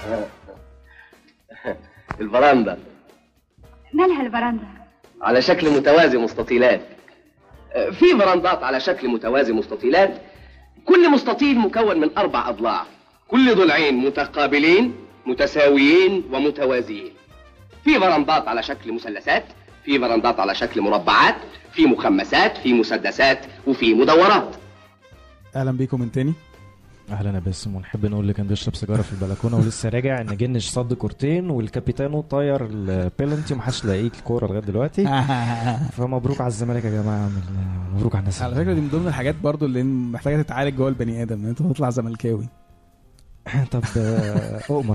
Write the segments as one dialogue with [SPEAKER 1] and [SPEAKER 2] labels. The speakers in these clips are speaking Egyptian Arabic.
[SPEAKER 1] الفرندا
[SPEAKER 2] مالها البرندة
[SPEAKER 1] على شكل متوازي مستطيلات في فرندات على شكل متوازي مستطيلات كل مستطيل مكون من أربع أضلاع كل ضلعين متقابلين متساويين ومتوازيين في فرندات على شكل مثلثات في فرندات على شكل مربعات في مخمسات في مسدسات وفي مدورات
[SPEAKER 3] اهلا بيكم من تاني
[SPEAKER 4] اهلا يا باسم ونحب نقول اللي كان بيشرب سيجاره في البلكونه ولسه راجع ان جنش صد كورتين والكابيتانو طاير البيلنتي ومحدش لاقيك الكوره لغايه دلوقتي فمبروك على الزمالك يا جماعه من- مبروك على الناس
[SPEAKER 3] على فكره دي من ضمن الحاجات برضو اللي محتاجه تتعالج جوه البني ادم ان انت تطلع زملكاوي
[SPEAKER 4] طب آه، اؤمر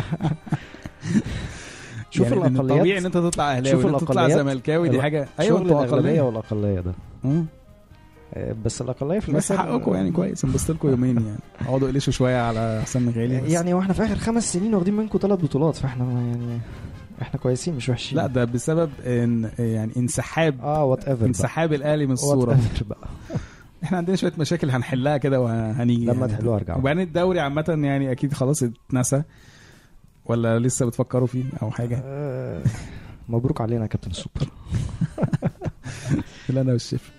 [SPEAKER 4] شوف
[SPEAKER 3] يعني إن
[SPEAKER 4] الأقليات.
[SPEAKER 3] طبيعي ان انت تطلع اهلاوي
[SPEAKER 4] شوف
[SPEAKER 3] ان انت تطلع
[SPEAKER 4] الأقليات.
[SPEAKER 3] زملكاوي دي
[SPEAKER 4] الأ-
[SPEAKER 3] حاجه
[SPEAKER 4] ايوه
[SPEAKER 3] انتوا
[SPEAKER 4] الاغلبيه
[SPEAKER 3] أقلية.
[SPEAKER 4] والاقليه ده
[SPEAKER 3] مم.
[SPEAKER 4] آه، بس الاقليه في
[SPEAKER 3] بس
[SPEAKER 4] الاخر
[SPEAKER 3] حقكم يعني كويس انبسط لكم يومين يعني اقعدوا اقلشوا شويه على حسام غالي بس.
[SPEAKER 4] يعني واحنا في اخر خمس سنين واخدين منكم ثلاث بطولات فاحنا يعني احنا كويسين مش وحشين
[SPEAKER 3] لا ده بسبب ان يعني انسحاب
[SPEAKER 4] اه وات ايفر
[SPEAKER 3] انسحاب الاهلي من الصوره
[SPEAKER 4] بقى
[SPEAKER 3] احنا عندنا شويه مشاكل هنحلها كده وهنيجي
[SPEAKER 4] لما
[SPEAKER 3] يعني.
[SPEAKER 4] تحلوها ارجعوا
[SPEAKER 3] وبعدين الدوري عامه يعني اكيد خلاص اتنسى ولا لسه بتفكروا فيه او حاجه
[SPEAKER 4] آه، مبروك علينا يا كابتن السوبر
[SPEAKER 3] اللي انا والشيف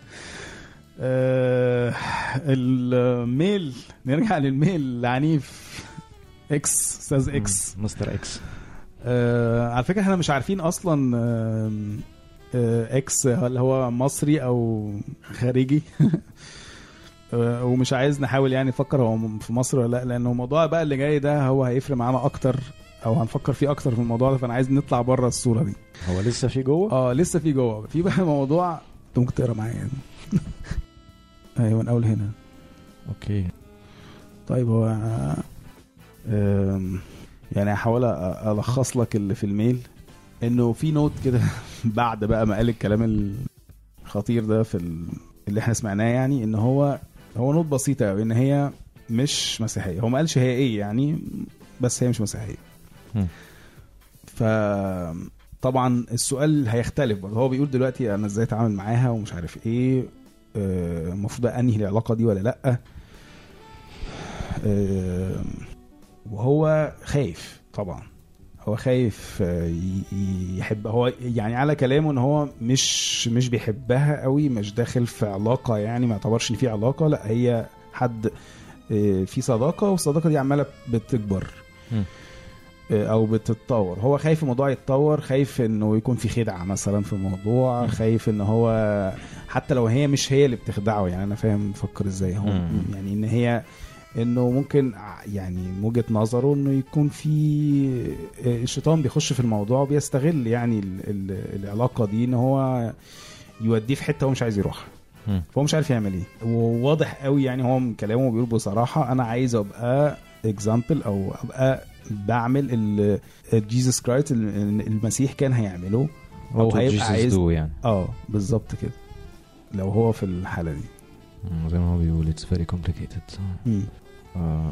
[SPEAKER 3] آه الميل نرجع للميل العنيف اكس استاذ اكس
[SPEAKER 4] مستر اكس
[SPEAKER 3] آه على فكره احنا مش عارفين اصلا آه آه اكس هل هو مصري او خارجي آه ومش عايز نحاول يعني نفكر هو م- في مصر ولا لا لانه الموضوع بقى اللي جاي ده هو هيفرق معانا اكتر او هنفكر فيه اكتر في الموضوع ده فانا عايز نطلع بره الصوره دي
[SPEAKER 4] هو لسه في جوه
[SPEAKER 3] اه لسه في جوه في بقى موضوع انت ممكن تقرا معايا يعني. ايوه من اول هنا
[SPEAKER 4] اوكي
[SPEAKER 3] طيب هو آم، يعني هحاول أ- الخص لك اللي في الميل انه في نوت كده بعد بقى ما قال الكلام الخطير ده في ال... اللي احنا سمعناه يعني ان هو هو نوت بسيطه قوي ان هي مش مسيحيه هو ما قالش هي ايه يعني بس هي مش مسيحيه
[SPEAKER 4] مم.
[SPEAKER 3] ف طبعا السؤال هيختلف برضه هو بيقول دلوقتي انا ازاي اتعامل معاها ومش عارف ايه آه، المفروض انهي العلاقه دي ولا لا آه، وهو خايف طبعا هو خايف آه، ي- ي- يحب هو يعني على كلامه ان هو مش مش بيحبها قوي مش داخل في علاقه يعني ما يعتبرش ان في علاقه لا هي حد آه، في صداقه والصداقه دي عماله بتكبر
[SPEAKER 4] مم.
[SPEAKER 3] آه، او بتتطور هو خايف الموضوع يتطور خايف انه يكون في خدعه مثلا في الموضوع خايف ان هو حتى لو هي مش هي اللي بتخدعه يعني انا فاهم بفكر ازاي هو
[SPEAKER 4] مم.
[SPEAKER 3] يعني ان هي انه ممكن ع- يعني من وجهه نظره انه يكون في آه، الشيطان بيخش في الموضوع وبيستغل يعني ال ال العلاقه دي ان هو يوديه في حته هو مش عايز يروحها
[SPEAKER 4] مم.
[SPEAKER 3] فهو مش عارف يعمل ايه وواضح قوي يعني هو من كلامه بيقول بصراحه انا عايز ابقى اكزامبل او ابقى بعمل ال جيسس كرايست المسيح كان هيعمله او
[SPEAKER 4] What would
[SPEAKER 3] هيبقى
[SPEAKER 4] Jesus
[SPEAKER 3] عايز
[SPEAKER 4] do يعني
[SPEAKER 3] اه بالظبط كده لو هو في الحاله دي
[SPEAKER 4] مم، زي ما هو بيقول it's very complicated
[SPEAKER 3] مم.
[SPEAKER 4] آه.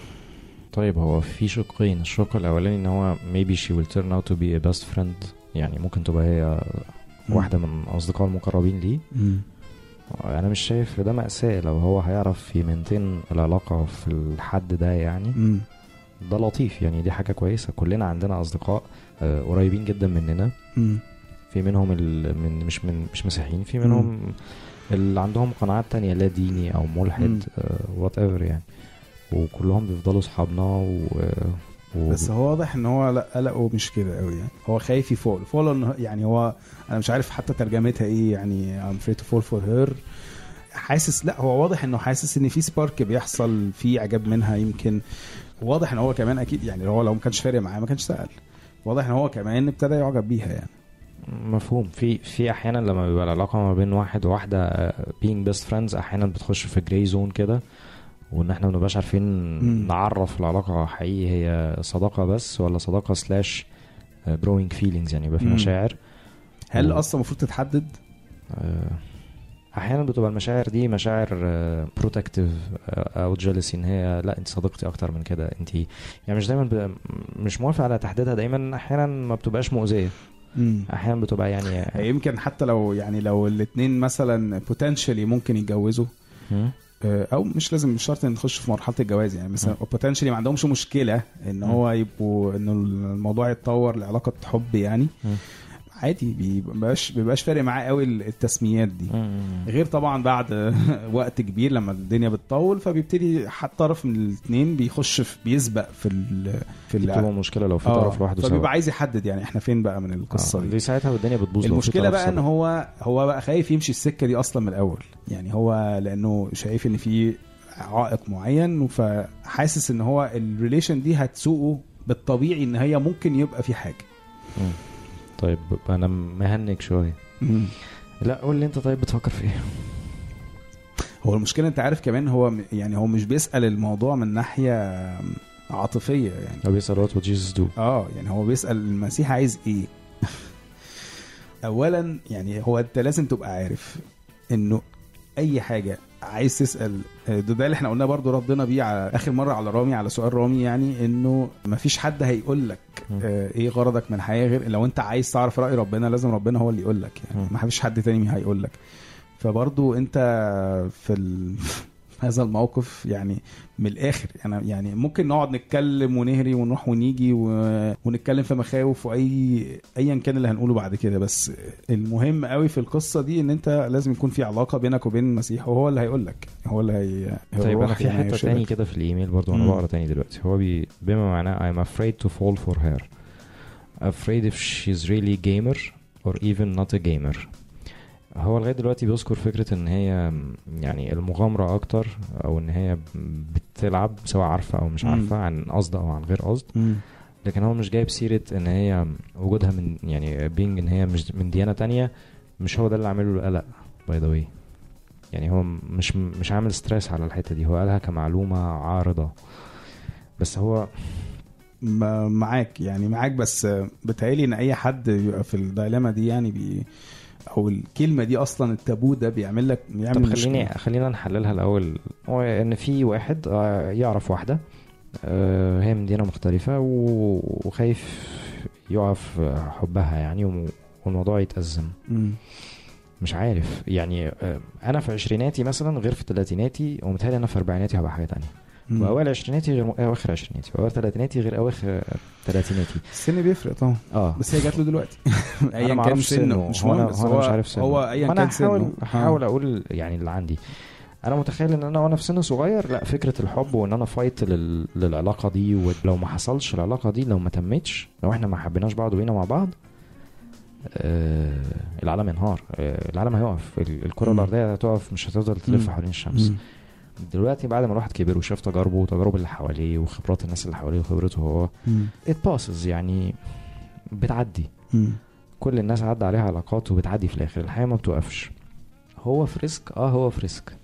[SPEAKER 4] طيب هو في شقين الشق الاولاني ان هو maybe she will turn out to be a best friend يعني ممكن تبقى هي
[SPEAKER 3] مم.
[SPEAKER 4] واحده من اصدقاء المقربين ليه
[SPEAKER 3] مم.
[SPEAKER 4] انا مش شايف ده مأساة لو هو هيعرف يمنتين العلاقة في الحد ده يعني
[SPEAKER 3] مم.
[SPEAKER 4] ده لطيف يعني دي حاجة كويسة كلنا عندنا أصدقاء آه، قريبين جدا مننا
[SPEAKER 3] مم.
[SPEAKER 4] في منهم ال... من مش من مش مسيحيين في منهم اللي عندهم قناعات تانية لا ديني أو
[SPEAKER 3] مم.
[SPEAKER 4] ملحد وات ايفر يعني وكلهم بيفضلوا صحابنا و... و...
[SPEAKER 3] بس هو واضح ان هو لا قلقه مش كده قوي يعني هو خايف يفول فول إن- يعني هو انا مش عارف حتى ترجمتها ايه يعني I'm afraid to fall for her حاسس لا هو واضح انه حاسس ان في سبارك بيحصل في اعجاب منها يمكن واضح ان هو كمان اكيد يعني هو لو ما كانش فارق معاه ما كانش سال واضح ان هو كمان ابتدى يعجب بيها يعني
[SPEAKER 4] مفهوم في في احيانا لما بيبقى العلاقه ما بين واحد وواحده آه، being best friends احيانا بتخش في جراي زون كده وان احنا ما بنبقاش عارفين
[SPEAKER 3] مم.
[SPEAKER 4] نعرف العلاقه حقيقي هي صداقه بس ولا صداقه سلاش جروينج فيلينجز يعني يبقى في
[SPEAKER 3] مم.
[SPEAKER 4] مشاعر
[SPEAKER 3] هل
[SPEAKER 4] و-
[SPEAKER 3] اصلا المفروض تتحدد
[SPEAKER 4] آه، احيانا بتبقى المشاعر دي مشاعر بروتكتيف او جيلسي ان هي لا انت صديقتي اكتر من كده انت يعني مش دايما ب... مش موافق على تحديدها دايما احيانا ما بتبقاش مؤذيه
[SPEAKER 3] مم.
[SPEAKER 4] احيانا بتبقى يعني
[SPEAKER 3] يمكن حتى لو يعني لو الاثنين مثلا بوتنشالي ممكن يتجوزوا
[SPEAKER 4] مم.
[SPEAKER 3] آه، او مش لازم مش شرط ان نخش في مرحله الجواز يعني مثلا بوتنشلي ما عندهمش مشكله ان هو يبقوا ان الموضوع يتطور لعلاقه حب يعني
[SPEAKER 4] مم.
[SPEAKER 3] عادي بيبقاش بيبقاش فارق معاه قوي التسميات دي غير طبعا بعد وقت كبير لما الدنيا بتطول فبيبتدي حتى طرف من الاثنين بيخش في بيسبق في ال في
[SPEAKER 4] دي بتبقى
[SPEAKER 3] ال
[SPEAKER 4] مشكله لو في
[SPEAKER 3] آه،
[SPEAKER 4] طرف لوحده
[SPEAKER 3] فبيبقى
[SPEAKER 4] سوا
[SPEAKER 3] عايز يحدد يعني احنا فين بقى من القصه
[SPEAKER 4] آه،
[SPEAKER 3] دي
[SPEAKER 4] دي ساعتها الدنيا بتبوظ لو في
[SPEAKER 3] المشكله
[SPEAKER 4] طرف
[SPEAKER 3] بقى ان
[SPEAKER 4] سابق.
[SPEAKER 3] هو هو بقى خايف يمشي السكه دي اصلا من الاول يعني هو لانه شايف ان في عائق معين فحاسس ان هو الريليشن دي هتسوقه بالطبيعي ان هي ممكن يبقى في حاجه
[SPEAKER 4] مم. طيب انا مهنج شويه لا قول لي انت طيب بتفكر في ايه
[SPEAKER 3] هو المشكله انت عارف كمان هو م- يعني هو مش بيسال الموضوع من ناحيه عاطفيه يعني
[SPEAKER 4] هو بيسال وات وات جيسس دو
[SPEAKER 3] اه يعني هو بيسال المسيح عايز ايه اولا يعني هو انت لازم تبقى عارف انه اي حاجه عايز تسال آه، ده, ده اللي احنا قلناه برضو ردنا بيه على اخر مره على رامي على سؤال رامي يعني انه مفيش حد هيقول لك
[SPEAKER 4] مم.
[SPEAKER 3] آه، ايه غرضك من الحياه غير لو انت عايز تعرف راي ربنا لازم ربنا هو اللي يقول لك يعني
[SPEAKER 4] مم.
[SPEAKER 3] ما فيش حد تاني هيقول لك فبرضو انت في ال... في هذا الموقف يعني من الاخر يعني يعني ممكن نقعد نتكلم ونهري ونروح ونيجي و... ونتكلم في مخاوف واي ايا كان اللي هنقوله بعد كده بس المهم قوي في القصه دي ان انت لازم يكون في علاقه بينك وبين المسيح وهو اللي هيقول لك هو اللي هي
[SPEAKER 4] طيب انا
[SPEAKER 3] هيروح
[SPEAKER 4] في
[SPEAKER 3] يعني
[SPEAKER 4] حته
[SPEAKER 3] هيرشدك.
[SPEAKER 4] تاني كده في الايميل برضو انا
[SPEAKER 3] مم.
[SPEAKER 4] بقرا تاني دلوقتي هو بي بما معناه I'm afraid to fall for her afraid if she's really gamer or even not a gamer هو لغايه دلوقتي بيذكر فكره ان هي يعني المغامره اكتر او ان هي بتلعب سواء عارفه او مش
[SPEAKER 3] مم.
[SPEAKER 4] عارفه عن قصد او عن غير قصد
[SPEAKER 3] مم.
[SPEAKER 4] لكن هو مش جايب سيره ان هي وجودها من يعني بينج ان هي مش من ديانه تانية مش هو ده اللي عامل له القلق باي ذا واي يعني هو مش مش عامل ستريس على الحته دي هو قالها كمعلومه عارضه بس هو
[SPEAKER 3] ما- معاك يعني معاك بس بتهيألي ان اي حد بيبقى في الدايلاما دي يعني بي او الكلمه دي اصلا التابو ده بيعمل لك بيعمل
[SPEAKER 4] طب
[SPEAKER 3] مشكلة.
[SPEAKER 4] خليني خلينا نحللها الاول هو ان في واحد آه، يعرف واحده آه، هي من ديانه مختلفه و- وخايف يقع في حبها يعني وم- والموضوع يتأزم
[SPEAKER 3] مم.
[SPEAKER 4] مش عارف يعني آه، انا في عشريناتي مثلا غير في ثلاثيناتي ومتهيألي انا في اربعيناتي هبقى حاجه تانية
[SPEAKER 3] مم.
[SPEAKER 4] واوائل عشريناتي غير م- اواخر عشريناتي واوائل ثلاثيناتي غير اواخر ثلاثيناتي
[SPEAKER 3] السن بيفرق طبعا
[SPEAKER 4] اه
[SPEAKER 3] بس هي جات له دلوقتي
[SPEAKER 4] انا
[SPEAKER 3] ايا
[SPEAKER 4] ما
[SPEAKER 3] كان
[SPEAKER 4] اعرفش
[SPEAKER 3] سنه مش
[SPEAKER 4] هو
[SPEAKER 3] مهم
[SPEAKER 4] انا
[SPEAKER 3] بس
[SPEAKER 4] هو أنا
[SPEAKER 3] هو
[SPEAKER 4] مش عارف سنه
[SPEAKER 3] هو ايا
[SPEAKER 4] فأنا
[SPEAKER 3] كان
[SPEAKER 4] هحاول
[SPEAKER 3] سنه
[SPEAKER 4] هحاول اقول يعني اللي عندي انا متخيل ان انا وانا في سن صغير لا فكره الحب وان انا فايت لل... للعلاقه دي ولو ما حصلش العلاقه دي لو ما تمتش لو احنا ما حبيناش بعض وبقينا مع بعض آه العالم ينهار آه العالم هيقف ال- الكره
[SPEAKER 3] مم.
[SPEAKER 4] الارضيه هتقف مش هتفضل تلف
[SPEAKER 3] مم.
[SPEAKER 4] حوالين الشمس
[SPEAKER 3] مم.
[SPEAKER 4] دلوقتي بعد ما الواحد كبر وشاف تجاربه وتجارب اللي حواليه وخبرات الناس اللي حواليه وخبرته هو
[SPEAKER 3] مم.
[SPEAKER 4] it passes يعني بتعدي
[SPEAKER 3] مم.
[SPEAKER 4] كل الناس عدى عليها علاقات وبتعدي في الاخر الحياه ما بتوقفش هو في ريسك اه هو في ريسك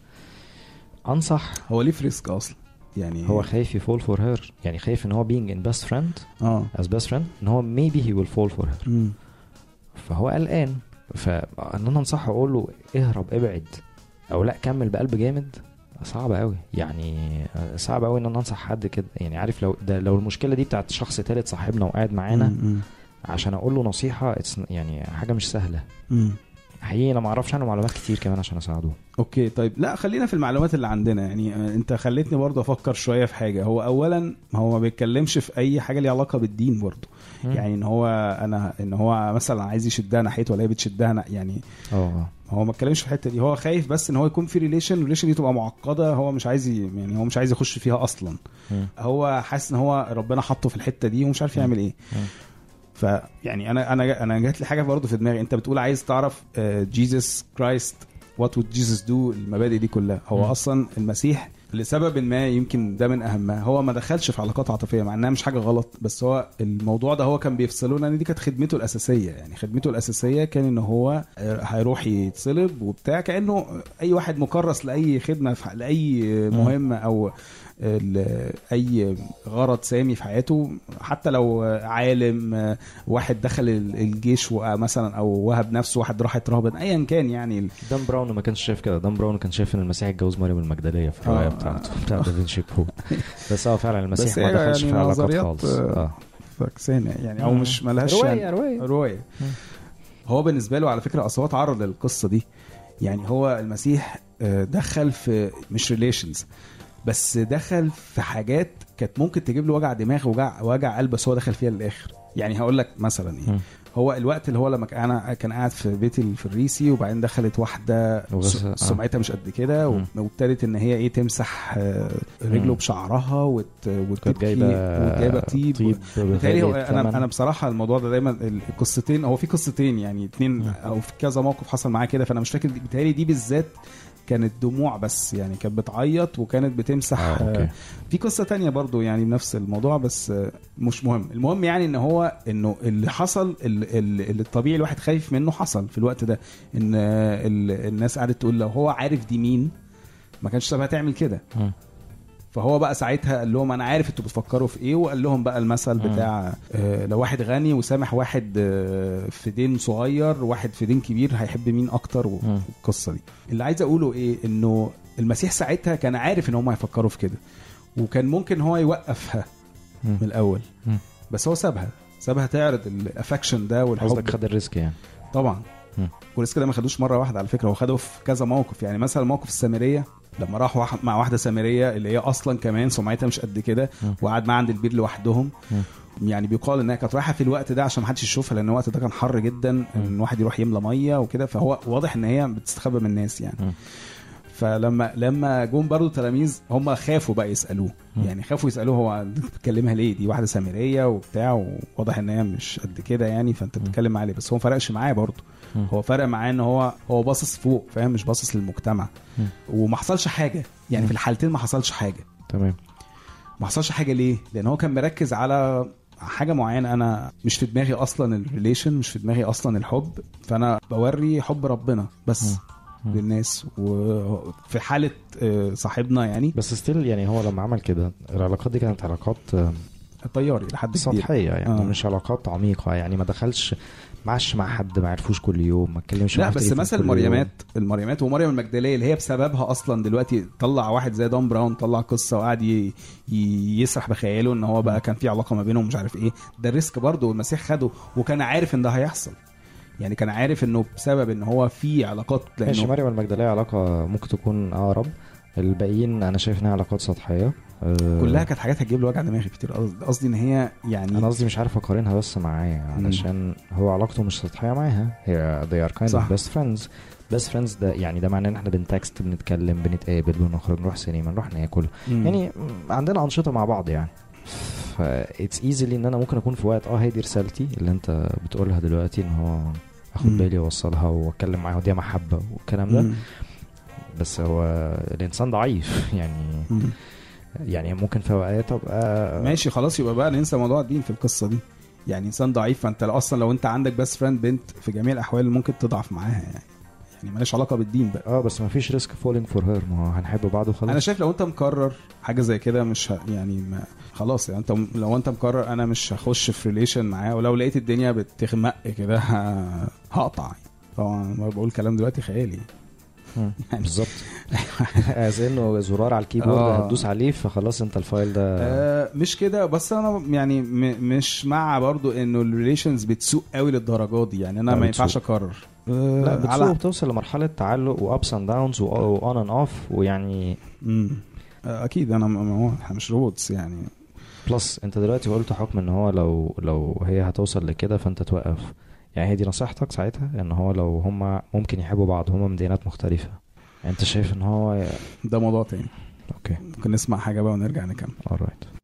[SPEAKER 4] انصح
[SPEAKER 3] هو ليه في ريسك اصلا يعني
[SPEAKER 4] هو خايف يفول فور هير يعني خايف ان هو being in best friend
[SPEAKER 3] اه
[SPEAKER 4] as best friend ان هو maybe he will fall for her
[SPEAKER 3] مم.
[SPEAKER 4] فهو قلقان فان انا انصحه اقول له اهرب ابعد او لا كمل بقلب جامد صعب قوي يعني صعب قوي ان انا انصح حد كده يعني عارف لو ده لو المشكله دي بتاعت شخص تالت صاحبنا وقاعد معانا
[SPEAKER 3] مم.
[SPEAKER 4] عشان اقول له نصيحه it's- يعني حاجه مش سهله
[SPEAKER 3] مم.
[SPEAKER 4] حقيقي انا ما اعرفش عنه معلومات كتير كمان عشان اساعده
[SPEAKER 3] اوكي طيب لا خلينا في المعلومات اللي عندنا يعني آه، انت خليتني برضه افكر شويه في حاجه هو اولا هو ما بيتكلمش في اي حاجه ليها علاقه بالدين برضه
[SPEAKER 4] مم.
[SPEAKER 3] يعني ان هو انا ان هو مثلا عايز يشدها ناحيته ولا هي بتشدها نا- يعني
[SPEAKER 4] اه
[SPEAKER 3] هو ما اتكلمش في الحته دي هو خايف بس ان هو يكون في ريليشن الريليشن دي تبقى معقده هو مش عايز ي- يعني هو مش عايز يخش فيها اصلا
[SPEAKER 4] مم.
[SPEAKER 3] هو حاسس ان هو ربنا حطه في الحته دي ومش عارف يعمل ايه
[SPEAKER 4] مم.
[SPEAKER 3] فيعني انا انا انا جات لي حاجه برضه في دماغي انت بتقول عايز تعرف جيسس كرايست وات وود جيسس دو المبادئ دي كلها هو
[SPEAKER 4] مم.
[SPEAKER 3] اصلا المسيح لسبب ما يمكن ده من اهمها هو ما دخلش في علاقات عاطفيه مع انها مش حاجه غلط بس هو الموضوع ده هو كان بيفصله لان دي كانت خدمته الاساسيه يعني خدمته الاساسيه كان ان هو آه، هيروح يتصلب وبتاع كانه اي واحد مكرس لاي خدمه في لاي مهمه او ال- اي غرض سامي في حياته حتى لو عالم آه، واحد دخل ال- الجيش مثلا او وهب نفسه واحد راح يترهبن ايا كان يعني
[SPEAKER 4] دان براون ما كانش شايف كده دان براون كان شايف ان المسيح اتجوز مريم المجدليه في الروايه
[SPEAKER 3] آه.
[SPEAKER 4] بتاعته بتاع دافنشي كود بس هو فعلا المسيح
[SPEAKER 3] بس
[SPEAKER 4] ما
[SPEAKER 3] هي
[SPEAKER 4] دخلش
[SPEAKER 3] يعني
[SPEAKER 4] في علاقات
[SPEAKER 3] نظريات،
[SPEAKER 4] خالص
[SPEAKER 3] آه،
[SPEAKER 4] اه
[SPEAKER 3] فكسانه يعني او
[SPEAKER 4] مم.
[SPEAKER 3] مش ملهاش
[SPEAKER 4] روايه
[SPEAKER 3] يعني
[SPEAKER 4] روايه
[SPEAKER 3] روايه
[SPEAKER 4] مم.
[SPEAKER 3] هو بالنسبه له على فكره اصل هو اتعرض للقصه دي يعني هو المسيح آه، دخل في مش ريليشنز بس دخل في حاجات كانت ممكن تجيب له وجع دماغ وجع وجع قلب بس هو دخل فيها للاخر يعني هقول لك مثلا ايه
[SPEAKER 4] مم.
[SPEAKER 3] هو الوقت اللي هو لما كان- انا كان قاعد في بيتي في الريسي وبعدين دخلت واحده
[SPEAKER 4] وبس-
[SPEAKER 3] س-
[SPEAKER 4] آه.
[SPEAKER 3] سمعتها مش قد كده
[SPEAKER 4] مم.
[SPEAKER 3] وابتدت ان هي ايه تمسح آه، رجله
[SPEAKER 4] مم.
[SPEAKER 3] بشعرها وت...
[SPEAKER 4] كانت
[SPEAKER 3] وتبكي
[SPEAKER 4] جايبه
[SPEAKER 3] وجايبه طيب,
[SPEAKER 4] طيب
[SPEAKER 3] بالتالي هو
[SPEAKER 4] بغالي
[SPEAKER 3] انا
[SPEAKER 4] الثمن.
[SPEAKER 3] انا بصراحه الموضوع ده دايما القصتين هو في قصتين يعني اتنين
[SPEAKER 4] مم.
[SPEAKER 3] او في كذا موقف حصل معايا كده فانا مش فاكر دي- بالتالي دي بالذات كانت دموع بس يعني كانت بتعيط وكانت بتمسح
[SPEAKER 4] اه
[SPEAKER 3] آه
[SPEAKER 4] اوكي
[SPEAKER 3] في قصه تانية برضو يعني بنفس الموضوع بس آه، مش مهم المهم يعني ان هو انه اللي حصل ال- ال- اللي الطبيعي الواحد خايف منه حصل في الوقت ده ان آه، ال- الناس قعدت تقول لو هو عارف دي مين ما كانش سابها تعمل كده
[SPEAKER 4] مم.
[SPEAKER 3] فهو بقى ساعتها قال لهم انا عارف انتوا بتفكروا في ايه وقال لهم بقى المثل
[SPEAKER 4] مم.
[SPEAKER 3] بتاع آه، لو واحد غني وسامح واحد آه، في دين صغير واحد في دين كبير هيحب مين اكتر
[SPEAKER 4] مم.
[SPEAKER 3] والقصه دي اللي عايز اقوله ايه انه المسيح ساعتها كان عارف ان هم هيفكروا في كده وكان ممكن هو يوقفها
[SPEAKER 4] مم.
[SPEAKER 3] من الاول
[SPEAKER 4] مم.
[SPEAKER 3] بس هو سابها سابها تعرض الافكشن ده
[SPEAKER 4] قصدك
[SPEAKER 3] والحب
[SPEAKER 4] خد الريسك يعني
[SPEAKER 3] طبعا
[SPEAKER 4] مم.
[SPEAKER 3] والريسك ده ما خدوش مره واحده على فكره هو خده في كذا موقف يعني مثلا موقف السامريه لما راح واحد مع واحده سامريه اللي هي اصلا كمان سمعتها مش قد كده
[SPEAKER 4] مم.
[SPEAKER 3] وقعد معاها عند البير لوحدهم
[SPEAKER 4] مم.
[SPEAKER 3] يعني بيقال انها كانت رايحه في الوقت ده عشان ما حدش يشوفها لان الوقت ده كان حر جدا ان واحد يروح يملى ميه وكده فهو واضح ان هي بتستخبى من الناس يعني
[SPEAKER 4] مم.
[SPEAKER 3] فلما لما جم برضو التلاميذ هم خافوا بقى يسالوه
[SPEAKER 4] مم.
[SPEAKER 3] يعني خافوا يسالوه هو أنت بتكلمها ليه دي واحده سامريه وبتاع وواضح ان هي مش قد كده يعني فانت بتتكلم معاه ليه بس هو ما فرقش معاه برضو
[SPEAKER 4] مم.
[SPEAKER 3] هو فرق معاه ان هو هو باصص فوق فاهم مش باصص للمجتمع
[SPEAKER 4] مم.
[SPEAKER 3] وما حصلش حاجه يعني في الحالتين ما حصلش حاجه
[SPEAKER 4] تمام
[SPEAKER 3] ما حصلش حاجه ليه لان هو كان مركز على حاجه معينه انا مش في دماغي اصلا الريليشن مش في دماغي اصلا الحب فانا بوري حب ربنا بس
[SPEAKER 4] مم.
[SPEAKER 3] للناس وفي حاله آه، صاحبنا يعني
[SPEAKER 4] بس ستيل يعني هو لما عمل كده العلاقات دي كانت علاقات آه،
[SPEAKER 3] الطياري لحد كبير
[SPEAKER 4] سطحيه يعني
[SPEAKER 3] آه.
[SPEAKER 4] مش علاقات عميقه يعني ما دخلش معش مع حد ما عرفوش كل يوم ما اتكلمش
[SPEAKER 3] لا
[SPEAKER 4] معاه في
[SPEAKER 3] بس
[SPEAKER 4] التليفون
[SPEAKER 3] مثل
[SPEAKER 4] كل يوم.
[SPEAKER 3] المريمات المريمات ومريم المجدليه اللي هي بسببها اصلا دلوقتي طلع واحد زي دون براون طلع قصه وقعد ي- ي- يسرح بخياله ان هو بقى كان في علاقه ما بينهم مش عارف ايه ده الريسك برضه والمسيح خده وكان عارف ان ده هيحصل يعني كان عارف انه بسبب ان هو في علاقات
[SPEAKER 4] ماشي
[SPEAKER 3] لانه
[SPEAKER 4] مريم المجدليه علاقه ممكن تكون اقرب الباقيين انا شايف انها علاقات سطحيه آه،
[SPEAKER 3] كلها كانت حاجات هتجيب له وجع دماغ كتير قصدي- قصدي ان هي يعني
[SPEAKER 4] انا قصدي مش عارف اقارنها بس معاه علشان هو علاقته مش سطحيه معاها هي they are kind
[SPEAKER 3] صح.
[SPEAKER 4] of best friends best friends ده يعني ده معناه ان احنا بنتكست بنتكلم بنتقابل بنخرج نروح سينما نروح ناكل
[SPEAKER 3] مم.
[SPEAKER 4] يعني عندنا انشطه مع بعض يعني ف اتس ايزلي ان انا ممكن اكون في وقت اه هي دي رسالتي اللي انت بتقولها دلوقتي ان هو اخد
[SPEAKER 3] مم.
[SPEAKER 4] بالي واوصلها واتكلم معاه ودي محبه والكلام ده
[SPEAKER 3] مم.
[SPEAKER 4] بس هو الانسان ضعيف يعني
[SPEAKER 3] مم.
[SPEAKER 4] يعني ممكن في اوقات ابقى
[SPEAKER 3] ماشي خلاص يبقى بقى ننسى موضوع الدين في القصه دي يعني انسان ضعيف فانت اصلا لو انت عندك بس فريند بنت في جميع الاحوال ممكن تضعف معاها يعني يعني مالهاش علاقه بالدين بقى
[SPEAKER 4] اه بس ما فيش ريسك فولينج فور هير ما هو هنحب بعض وخلاص
[SPEAKER 3] انا شايف لو انت مقرر حاجه زي كده مش ه... يعني ما خلاص يعني انت لو انت مقرر انا مش هخش في ريليشن معاه ولو لقيت الدنيا بتغمق كده ه... هقطع طبعا أنا بقول كلام دلوقتي خيالي
[SPEAKER 4] مم.
[SPEAKER 3] يعني-
[SPEAKER 4] بالظبط از انه زرار على الكيبورد
[SPEAKER 3] آه.
[SPEAKER 4] هتدوس عليه فخلاص انت الفايل ده
[SPEAKER 3] آه مش كده بس انا يعني م... مش مع برضو انه الريليشنز بتسوق قوي للدرجات دي يعني انا
[SPEAKER 4] لا،
[SPEAKER 3] ما ينفعش
[SPEAKER 4] بتسوق.
[SPEAKER 3] اقرر آه
[SPEAKER 4] لا بتسوق
[SPEAKER 3] على
[SPEAKER 4] بتوصل لمرحله تعلق وابس اند داونز واون اند اوف ويعني
[SPEAKER 3] مم. آه اكيد انا م- هو احنا مش روبوتس يعني
[SPEAKER 4] بلس انت دلوقتي قلت حكم ان هو لو لو هي هتوصل لكده فانت توقف يعني هي دي نصيحتك ساعتها ان هو لو هما ممكن يحبوا بعض هما من ديانات مختلفه يعني انت شايف ان هو
[SPEAKER 3] ده موضوع تاني
[SPEAKER 4] اوكي
[SPEAKER 3] ممكن نسمع حاجه بقى ونرجع نكمل
[SPEAKER 4] alright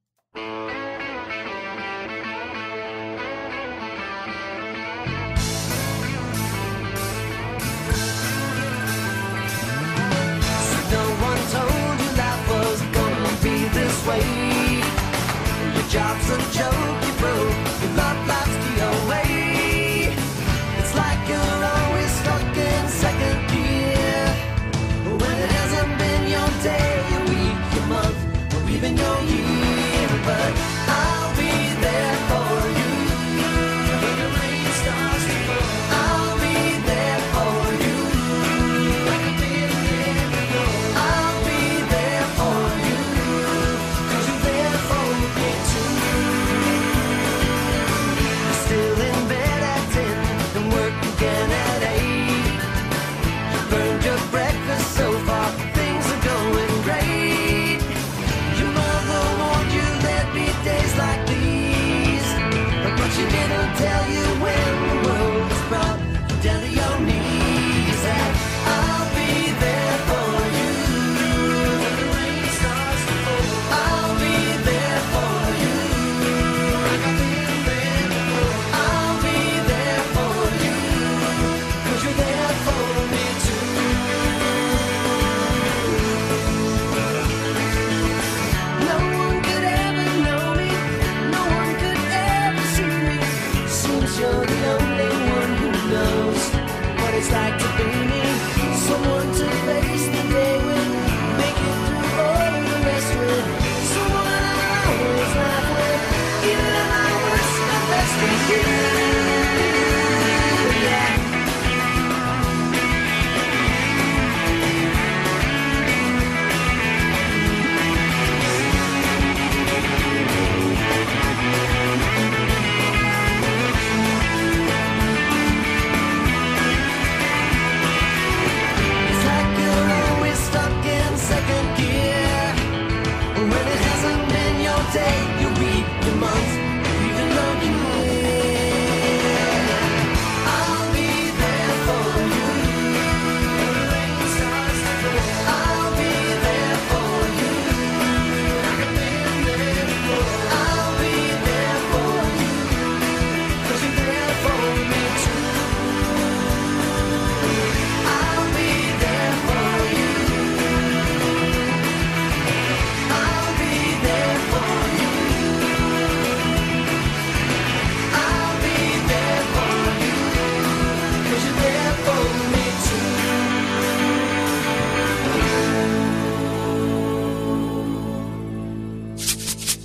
[SPEAKER 5] No one told you life was gonna be this way. Your job's a joke, you broke. Your love life's the away. It's like you're always stuck in second gear. When it hasn't been your day, your week, your month, or even your year. But I'll be there for you. When the rain starts to fall, I'll be there for you. Like I did again before. I'll be there for you. Cause you're there for me too.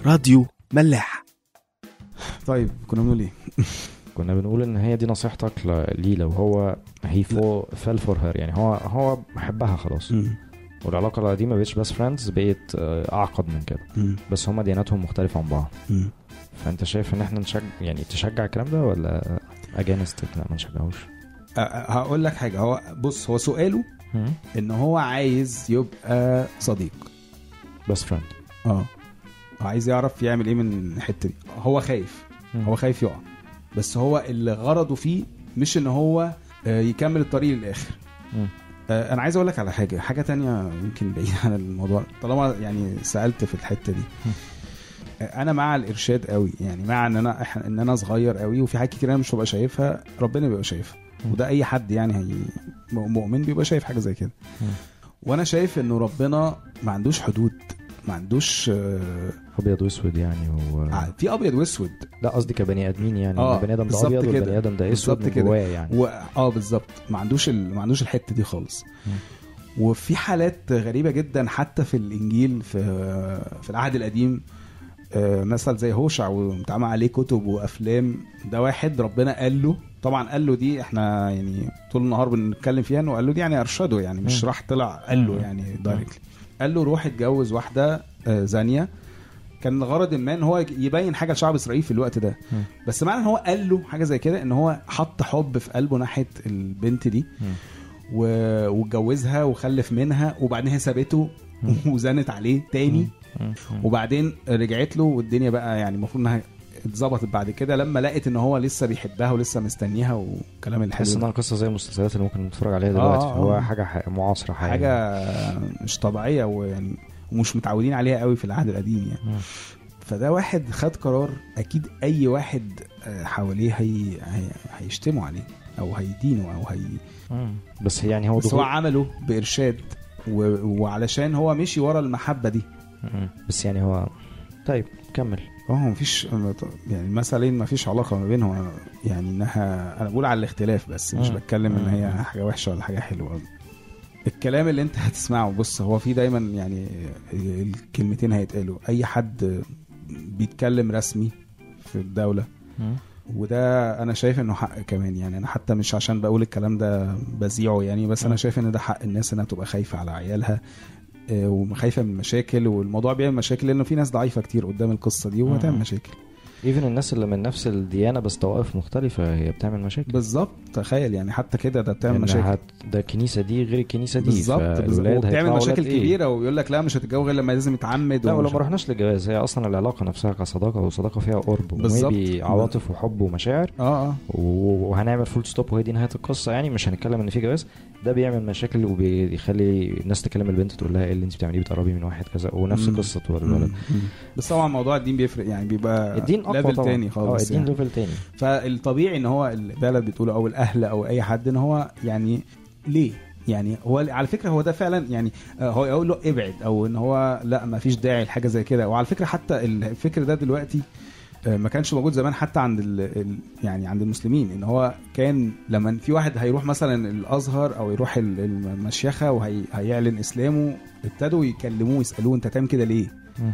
[SPEAKER 6] راديو ملاح
[SPEAKER 3] طيب كنا بنقول ايه
[SPEAKER 4] كنا بنقول ان هي دي نصيحتك ل- ليه لو هو هي فو فال فور هير يعني هو هو بحبها خلاص
[SPEAKER 3] مم.
[SPEAKER 4] والعلاقه القديمه ما بقتش بس فريندز بقت آه، اعقد من كده
[SPEAKER 3] مم.
[SPEAKER 4] بس هما دياناتهم مختلفه عن بعض
[SPEAKER 3] مم.
[SPEAKER 4] فانت شايف ان احنا نشجع يعني تشجع الكلام ده ولا اجانست لا ما نشجعوش
[SPEAKER 3] أ- أ- هقول لك حاجه هو بص هو سؤاله
[SPEAKER 4] مم.
[SPEAKER 3] ان هو عايز يبقى صديق
[SPEAKER 4] بس فريند
[SPEAKER 3] اه عايز يعرف يعمل ايه من الحته دي هو خايف هو خايف يقع بس هو اللي غرضه فيه مش ان هو آه، يكمل الطريق للاخر
[SPEAKER 4] مم.
[SPEAKER 3] آه، انا عايز اقول لك على حاجه حاجه تانية يمكن بعيد عن الموضوع طالما يعني سالت في الحته دي آه، انا مع الارشاد قوي يعني مع ان انا إح- ان انا صغير قوي وفي حاجات كتير انا مش ببقى شايفها ربنا بيبقى شايفها
[SPEAKER 4] مم.
[SPEAKER 3] وده اي حد يعني هي م- مؤمن بيبقى شايف حاجه زي كده
[SPEAKER 4] مم.
[SPEAKER 3] وانا شايف انه ربنا ما عندوش حدود ما عندوش آه،
[SPEAKER 4] ابيض واسود يعني و...
[SPEAKER 3] آه، في ابيض واسود
[SPEAKER 4] لا قصدي كبني ادمين يعني
[SPEAKER 3] آه،
[SPEAKER 4] البني ادم ده
[SPEAKER 3] بالظبط
[SPEAKER 4] ابيض
[SPEAKER 3] كده.
[SPEAKER 4] والبني ادم ده اسود
[SPEAKER 3] بالظبط
[SPEAKER 4] من
[SPEAKER 3] كده.
[SPEAKER 4] جواه يعني
[SPEAKER 3] و... اه بالظبط ما عندوش ال... ما عندوش الحته دي خالص
[SPEAKER 4] مم.
[SPEAKER 3] وفي حالات غريبه جدا حتى في الانجيل في في العهد القديم آه، مثل زي هوشع ومتعمل عليه كتب وافلام ده واحد ربنا قال له طبعا قال له دي احنا يعني طول النهار بنتكلم فيها انه قال له دي يعني ارشده يعني مش
[SPEAKER 4] مم.
[SPEAKER 3] راح طلع قال له
[SPEAKER 4] مم.
[SPEAKER 3] يعني دايركتلي قال له روح اتجوز واحده آه، زانيه كان غرض ما ان هو يبين حاجه لشعب اسرائيل في الوقت ده
[SPEAKER 4] مم.
[SPEAKER 3] بس معنى ان هو قال له حاجه زي كده ان هو حط حب في قلبه ناحيه البنت دي
[SPEAKER 4] مم.
[SPEAKER 3] و- واتجوزها وخلف منها وبعدين هي سابته وزنت عليه تاني
[SPEAKER 4] مم. مم.
[SPEAKER 3] وبعدين رجعت له والدنيا بقى يعني المفروض انها اتظبطت بعد كده لما لقت ان هو لسه بيحبها ولسه مستنيها والكلام الحلو
[SPEAKER 4] تحس
[SPEAKER 3] ده.
[SPEAKER 4] انها قصه زي المسلسلات اللي ممكن نتفرج عليها دلوقتي
[SPEAKER 3] آه، آه.
[SPEAKER 4] هو حاجه ح... معاصره حقيقية.
[SPEAKER 3] حاجه مش طبيعيه ويعني ومش متعودين عليها قوي في العهد القديم يعني
[SPEAKER 4] مم.
[SPEAKER 3] فده واحد خد قرار اكيد اي واحد آه، حواليه هي... هي... هيشتموا عليه او هيدينوا او هي
[SPEAKER 4] مم. بس يعني هو
[SPEAKER 3] بس هو
[SPEAKER 4] ضغوط
[SPEAKER 3] عمله بارشاد و... وعلشان هو مشي ورا المحبه دي
[SPEAKER 4] مم. بس يعني هو طيب كمل
[SPEAKER 3] اه هو مفيش يعني مثلا مفيش علاقه ما بينهم يعني انها انا بقول على الاختلاف بس مش
[SPEAKER 4] مم.
[SPEAKER 3] بتكلم ان هي
[SPEAKER 4] مم.
[SPEAKER 3] حاجه وحشه ولا حاجه حلوه الكلام اللي انت هتسمعه بص هو في دايما يعني الكلمتين هيتقالوا اي حد بيتكلم رسمي في الدوله
[SPEAKER 4] مم.
[SPEAKER 3] وده انا شايف انه حق كمان يعني انا حتى مش عشان بقول الكلام ده بذيعه يعني بس انا
[SPEAKER 4] مم.
[SPEAKER 3] شايف ان ده حق الناس انها تبقى خايفه على عيالها آه، وخايفه من مشاكل والموضوع بيعمل مشاكل لانه في ناس ضعيفه كتير قدام القصه دي وهتعمل
[SPEAKER 4] مم.
[SPEAKER 3] مشاكل
[SPEAKER 4] ايفن الناس اللي من نفس الديانه بس طوائف مختلفه هي بتعمل مشاكل
[SPEAKER 3] بالظبط تخيل يعني حتى كده ده بتعمل
[SPEAKER 4] إن
[SPEAKER 3] مشاكل
[SPEAKER 4] هت... ده الكنيسه دي غير الكنيسه دي
[SPEAKER 3] بالظبط بالظبط
[SPEAKER 4] فالولاد
[SPEAKER 3] وبتعمل
[SPEAKER 4] هيطلعوا
[SPEAKER 3] مشاكل
[SPEAKER 4] ولاد إيه؟
[SPEAKER 3] كبيره ويقول لك لا مش هتتجوز غير لما لازم يتعمد
[SPEAKER 4] لا
[SPEAKER 3] ومش-
[SPEAKER 4] ولو ما رحناش للجواز هي اصلا العلاقه نفسها كصداقه وصداقه فيها قرب
[SPEAKER 3] بالظبط.
[SPEAKER 4] وmaybe عواطف وحب ومشاعر
[SPEAKER 3] اه اه
[SPEAKER 4] و- وهنعمل فول ستوب وهي دي نهايه القصه يعني مش هنتكلم ان في جواز ده بيعمل مشاكل وبيخلي الناس تكلم البنت تقول لها ايه اللي انت بتعمليه بتقربي من واحد كذا ونفس
[SPEAKER 3] مم.
[SPEAKER 4] قصه الولد
[SPEAKER 3] مم. مم. بس طبعا موضوع الدين بيفرق يعني بيبقى
[SPEAKER 4] الدين اقوى
[SPEAKER 3] ليفل
[SPEAKER 4] طبعا
[SPEAKER 3] تاني
[SPEAKER 4] اه
[SPEAKER 3] خالص
[SPEAKER 4] الدين
[SPEAKER 3] يعني.
[SPEAKER 4] ليفل تاني
[SPEAKER 3] فالطبيعي ان هو البلد بتقوله او الاهل او اي حد ان هو يعني ليه يعني هو على فكره هو ده فعلا يعني آه، هو يقول له ابعد او ان هو لا ما فيش داعي لحاجه زي كده وعلى فكره حتى الفكر ده دلوقتي آه، ما كانش موجود زمان حتى عند ال ال يعني عند المسلمين ان هو كان لما في واحد هيروح مثلا الازهر او يروح ال- المشيخه وهيعلن اسلامه ابتدوا يكلموه يسالوه انت تعمل كده ليه؟
[SPEAKER 4] مم.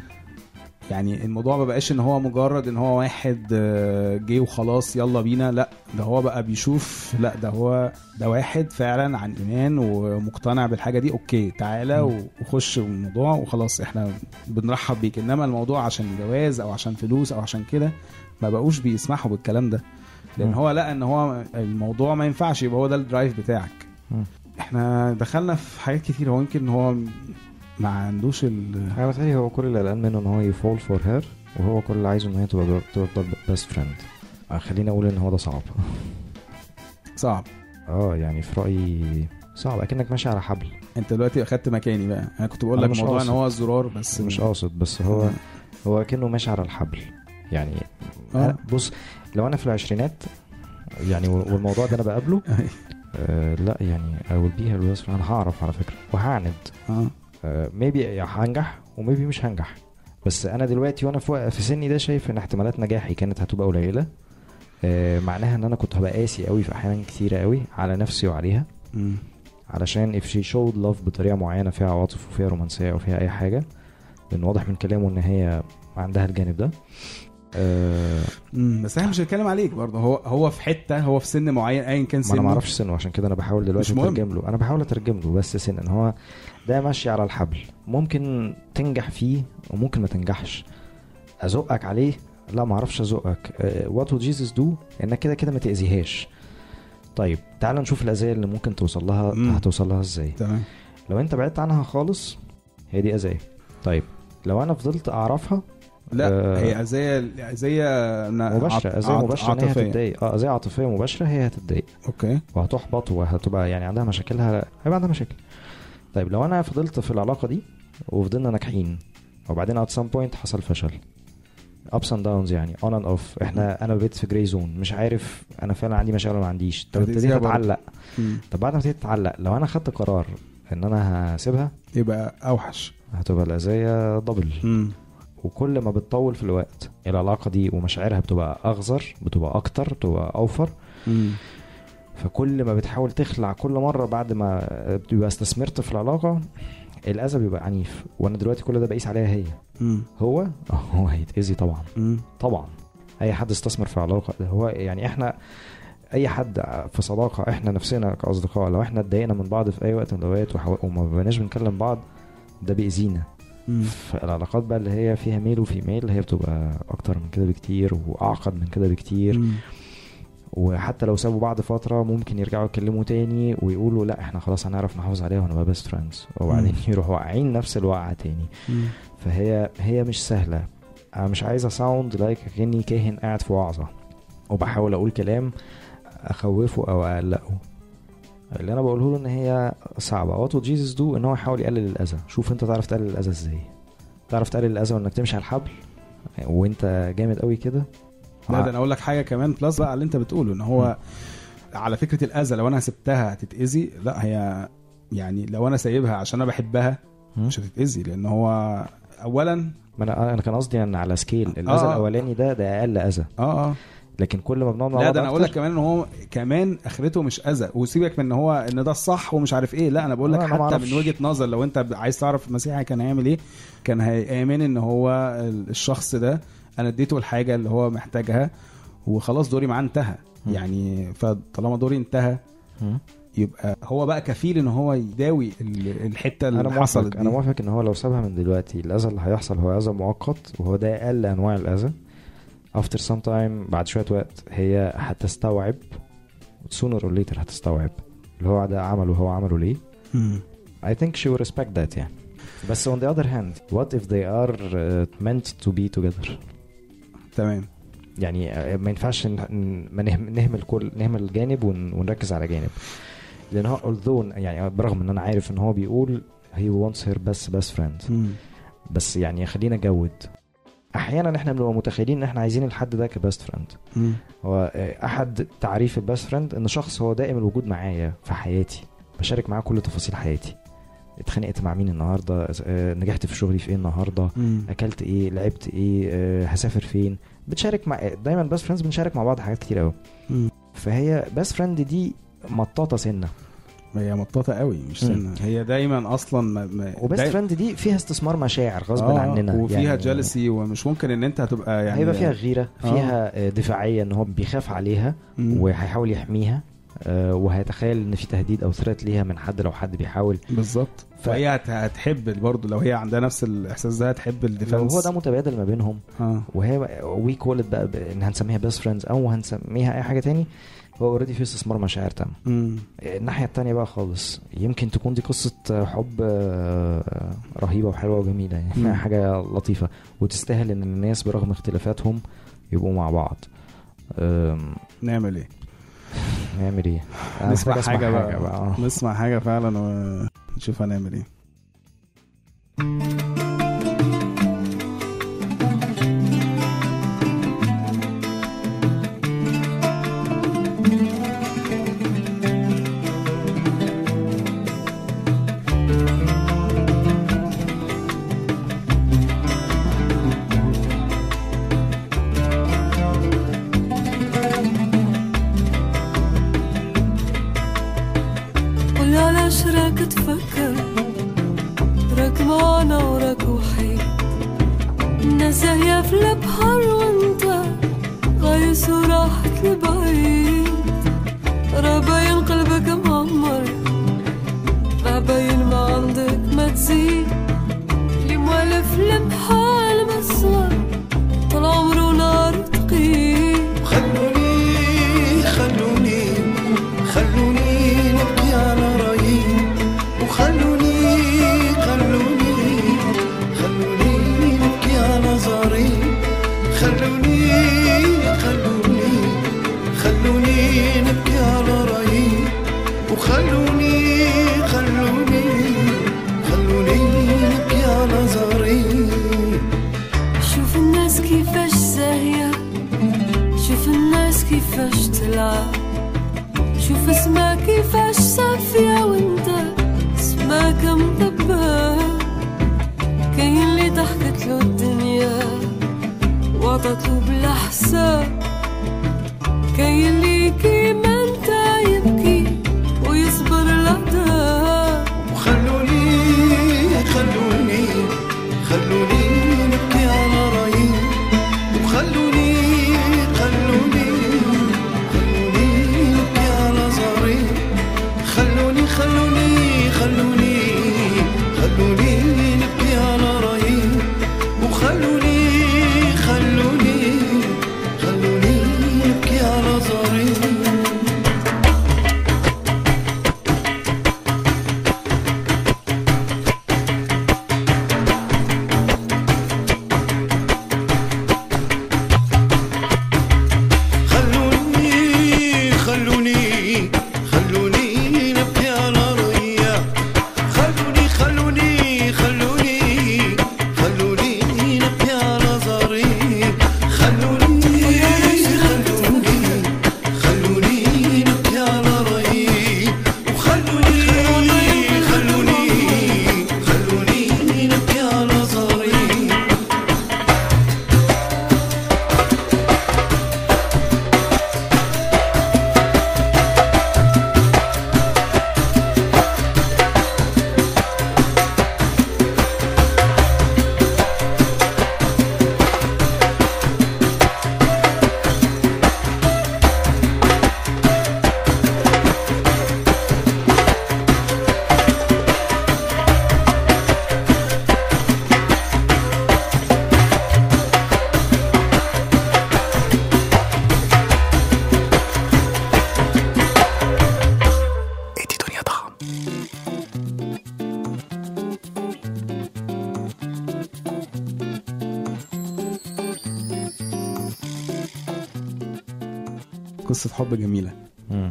[SPEAKER 3] يعني الموضوع ما بقاش ان هو مجرد ان هو واحد آه، جه وخلاص يلا بينا لا ده هو بقى بيشوف لا ده هو ده واحد فعلا عن ايمان ومقتنع بالحاجه دي اوكي تعالى
[SPEAKER 4] مم.
[SPEAKER 3] وخش الموضوع وخلاص احنا بنرحب بيك انما الموضوع عشان جواز او عشان فلوس او عشان كده ما بقوش بيسمحوا بالكلام ده لان
[SPEAKER 4] مم.
[SPEAKER 3] هو لقى ان هو الموضوع ما ينفعش يبقى هو ده الدرايف بتاعك
[SPEAKER 4] مم.
[SPEAKER 3] احنا دخلنا في حاجات كتير هو يمكن هو ما عندوش ال
[SPEAKER 4] انا بتهيألي هو كل اللي قلقان منه ان هو يفول فور هير وهو كل اللي عايزه ان هي تبقى تفضل بيست فريند خليني اقول ان هو ده صعب
[SPEAKER 3] صعب
[SPEAKER 4] اه يعني في رايي صعب اكنك ماشي على حبل
[SPEAKER 3] انت دلوقتي اخدت مكاني بقى انا كنت بقول
[SPEAKER 4] أنا
[SPEAKER 3] لك
[SPEAKER 4] مش
[SPEAKER 3] موضوع ان
[SPEAKER 4] قاصد.
[SPEAKER 3] هو الزرار بس
[SPEAKER 4] مش قاصد بس هو هو كأنه ماشي على الحبل يعني
[SPEAKER 3] آه.
[SPEAKER 4] أنا- بص لو انا في العشرينات يعني وال- والموضوع ده انا بقابله آه لا يعني I will be here with- انا هعرف على فكره وهعند
[SPEAKER 3] اه
[SPEAKER 4] ميبي هنجح وميبي مش هنجح بس انا دلوقتي وانا في وق- في سني ده شايف ان احتمالات نجاحي كانت هتبقى قليله آه معناها ان انا كنت هبقى قاسي قوي في احيان كتيره قوي على نفسي وعليها
[SPEAKER 3] مم.
[SPEAKER 4] علشان if she showed love بطريقه معينه فيها عواطف وفيها رومانسيه وفيها اي حاجه لان واضح من كلامه ان هي عندها الجانب ده آه
[SPEAKER 3] مم، بس احنا مش هنتكلم عليك برضه هو هو في حته هو في سن معين ايا كان
[SPEAKER 4] ما
[SPEAKER 3] سنه
[SPEAKER 4] انا ما اعرفش سنه عشان كده انا بحاول دلوقتي
[SPEAKER 3] مش مهم.
[SPEAKER 4] اترجم له انا بحاول اترجم له بس سن ان هو ده ماشي على الحبل ممكن تنجح فيه وممكن ما تنجحش ازقك عليه لا ما اعرفش ازقك وات وود جيسس دو انك كده كده ما تاذيهاش طيب تعال نشوف الاذيه اللي ممكن توصل لها
[SPEAKER 3] مم.
[SPEAKER 4] هتوصل لها ازاي
[SPEAKER 3] تمام
[SPEAKER 4] لو انت بعدت عنها خالص هي دي اذيه طيب لو انا فضلت اعرفها
[SPEAKER 3] لا
[SPEAKER 4] آه،
[SPEAKER 3] هي اذيه اذيه
[SPEAKER 4] مباشره اذيه مباشره ان هي هتتضايق اه اذيه عاطفيه مباشره هي هتتضايق
[SPEAKER 3] اوكي
[SPEAKER 4] وهتحبط وهتبقى يعني عندها مشاكلها هيبقى عندها مشاكل طيب لو انا فضلت في العلاقه دي وفضلنا ناجحين وبعدين at some point حصل فشل ups and downs يعني on and off احنا انا بقيت في جراي زون مش عارف انا فعلا عندي مشاكل ولا ما عنديش طب ابتديت
[SPEAKER 3] هتأذيها برضه.
[SPEAKER 4] اتعلق
[SPEAKER 3] مم.
[SPEAKER 4] طب بعد ما ابتديت اتعلق لو انا خدت قرار ان انا هسيبها
[SPEAKER 3] يبقى اوحش
[SPEAKER 4] هتبقى الاذيه دبل
[SPEAKER 3] مم.
[SPEAKER 4] وكل ما بتطول في الوقت العلاقه دي ومشاعرها بتبقى اغزر بتبقى اكتر بتبقى اوفر
[SPEAKER 3] مم.
[SPEAKER 4] فكل ما بتحاول تخلع كل مره بعد ما بتبقى استثمرت في العلاقه الاذى بيبقى عنيف وانا دلوقتي كل ده بقيس عليها هي
[SPEAKER 3] مم.
[SPEAKER 4] هو هو هيتاذي طبعا
[SPEAKER 3] مم.
[SPEAKER 4] طبعا اي حد استثمر في علاقه هو يعني احنا اي حد في صداقه احنا نفسنا كاصدقاء لو احنا اتضايقنا من بعض في اي وقت من الاوقات وحو- وما بقيناش بنكلم بعض ده بيأذينا
[SPEAKER 3] مم.
[SPEAKER 4] فالعلاقات بقى اللي هي فيها ميل وفي ميل هي بتبقى اكتر من كده بكتير واعقد من كده بكتير
[SPEAKER 3] مم.
[SPEAKER 4] وحتى لو سابوا بعض فتره ممكن يرجعوا يتكلموا تاني ويقولوا لا احنا خلاص هنعرف نحافظ عليها ونبقى بيست فريندز وبعدين يروحوا واقعين نفس الوقعه تاني
[SPEAKER 3] مم.
[SPEAKER 4] فهي هي مش سهله انا مش عايز اساوند لايك كاني كاهن قاعد في وعظه وبحاول اقول كلام اخوفه او اقلقه اللي انا بقوله له ان هي صعبه وات جيسس دو ان هو يحاول يقلل الاذى شوف انت تعرف تقلل الاذى ازاي تعرف تقلل الاذى وانك تمشي على الحبل وانت جامد قوي كده
[SPEAKER 3] لا ده انا اقول لك حاجه كمان بلس بقى اللي انت بتقوله ان هو على فكره الاذى لو انا سبتها هتتاذي لا هي يعني لو انا سايبها عشان انا بحبها
[SPEAKER 4] مم.
[SPEAKER 3] مش هتتاذي لان هو اولا
[SPEAKER 4] ما انا انا كان قصدي ان على سكيل الاذى
[SPEAKER 3] آه.
[SPEAKER 4] الاولاني ده ده اقل اذى
[SPEAKER 3] اه اه
[SPEAKER 4] لكن كل ما بنقعد مع
[SPEAKER 3] لا
[SPEAKER 4] بعض
[SPEAKER 3] ده انا اقول لك
[SPEAKER 4] أكتر-
[SPEAKER 3] كمان ان هو كمان اخرته مش اذى وسيبك من ان هو ان ده الصح ومش عارف ايه لا انا بقول لك
[SPEAKER 4] آه، أنا ما
[SPEAKER 3] حتى
[SPEAKER 4] أعرفش.
[SPEAKER 3] من وجهه نظر لو انت عايز تعرف المسيح كان هيعمل ايه كان هيامن ان هو الشخص ده انا اديته الحاجه اللي هو محتاجها وخلاص دوري معاه انتهى
[SPEAKER 4] م.
[SPEAKER 3] يعني فطالما دوري انتهى
[SPEAKER 4] مم.
[SPEAKER 3] يبقى هو بقى كفيل ان هو يداوي ال- الحته اللي
[SPEAKER 4] انا
[SPEAKER 3] حصلت
[SPEAKER 4] موافق
[SPEAKER 3] دي
[SPEAKER 4] انا موافق ان هو لو سابها من دلوقتي الاذى اللي هيحصل هو اذى مؤقت وهو ده اقل انواع الاذى after some time بعد شويه وقت هي هتستوعب sooner or later هتستوعب اللي هو ده عمله هو عمله ليه
[SPEAKER 3] مم.
[SPEAKER 4] I think she will respect that يعني بس on the other hand what if they are uh, meant to be together
[SPEAKER 3] تمام
[SPEAKER 4] يعني آه، ما ينفعش ن- ن- ما نهم- نهمل كل نهمل جانب ون- ونركز على جانب لان هو although يعني برغم ان انا عارف ان هو بيقول he wants her best best friend
[SPEAKER 3] مم.
[SPEAKER 4] بس يعني خلينا نجود احيانا احنا بنبقى متخيلين ان احنا عايزين الحد ده كبست فريند
[SPEAKER 3] مم.
[SPEAKER 4] هو آه، احد تعريف البست فريند ان شخص هو دائم الوجود معايا في حياتي بشارك معاه كل تفاصيل حياتي اتخانقت مع مين النهارده آه، نجحت في شغلي في ايه النهارده
[SPEAKER 3] مم.
[SPEAKER 4] اكلت ايه لعبت ايه آه، هسافر فين بتشارك مع دايما بست فريندز بنشارك مع بعض حاجات كتير قوي
[SPEAKER 3] مم.
[SPEAKER 4] فهي بست فريند دي مطاطه سنه
[SPEAKER 3] هي مطاطه قوي مش
[SPEAKER 4] مم.
[SPEAKER 3] سنه هي دايما اصلا ما ما
[SPEAKER 4] وبست
[SPEAKER 3] داي-
[SPEAKER 4] فريند دي فيها استثمار مشاعر غصب
[SPEAKER 3] آه،
[SPEAKER 4] عننا
[SPEAKER 3] وفيها
[SPEAKER 4] يعني
[SPEAKER 3] جالسي ومش ممكن ان انت هتبقى يعني
[SPEAKER 4] هيبقى فيها غيره
[SPEAKER 3] آه.
[SPEAKER 4] فيها آه، دفاعيه ان هو بيخاف عليها
[SPEAKER 3] مم.
[SPEAKER 4] وهيحاول يحميها آه، وهيتخيل ان في تهديد او ثreat ليها من حد لو حد بيحاول
[SPEAKER 3] بالظبط
[SPEAKER 4] ف-
[SPEAKER 3] فهي هت- هتحب برضه لو هي عندها نفس الاحساس ده هتحب
[SPEAKER 4] لو
[SPEAKER 3] الديفنس
[SPEAKER 4] هو ده متبادل ما بينهم
[SPEAKER 3] اه
[SPEAKER 4] وهي وي كول بقى ب- ان هنسميها بيست فريندز او هنسميها اي حاجه تاني هو اوريدي في استثمار مشاعر تام
[SPEAKER 3] مم.
[SPEAKER 4] الناحيه التانية بقى خالص يمكن تكون دي قصه حب آه، رهيبه وحلوه وجميله
[SPEAKER 3] مم.
[SPEAKER 4] يعني حاجه لطيفه وتستاهل ان الناس برغم اختلافاتهم يبقوا مع بعض أم،
[SPEAKER 3] نعمل ايه
[SPEAKER 4] نعمل ايه؟ أنا
[SPEAKER 3] نسمع
[SPEAKER 4] محتاج
[SPEAKER 3] حاجه
[SPEAKER 4] أسمع
[SPEAKER 3] بقى,
[SPEAKER 4] بقى. آه.
[SPEAKER 3] نسمع حاجه فعلا ونشوف هنعمل ايه
[SPEAKER 6] قولي على شراك تفكر راك معنا وراك ساهية في البحر وانت غايس وراحت لبعيد ترى باين قلبك معمر ما باين ما عندك ما تزيد اللي موالف المحال مصر طول عمره نار تقيل
[SPEAKER 5] خلوني خلوني خلوني نبكي على رأيي وخلوني خلوني خلوني نبكي على زاري خلوني خلوني خلوني نبكي على رأيي وخلوني خلوني خلوني نبكي على زاري
[SPEAKER 6] شوف الناس كيفاش زاهية شوف الناس كيفاش تلعب شوف اسمها كيفاش صافية وانت اسمك مدبر كاين اللي ضحكت له الدنيا وعطت له بلا حساب كاين اللي كيما انت يبكي ويصبر العذاب
[SPEAKER 5] وخلوني خلوني خلوني نبكي على رأيي وخلوني خلوني خلوني نبكي على زاري خلوني خلوني خلوني خلوني نبكي على رأيي وخلوني خلوني خلوني نبكي على زاري خلوني خلوني خلوني نبكي على رؤيا خلوني خلوني خلوني خلوني نبكي على زاري خلوني خلوني خلوني نبكي على رأيي وخلوني خلوني خلوني نبكي على زاري ادي دنيا ضخم
[SPEAKER 3] قصه حب جميله
[SPEAKER 4] مم.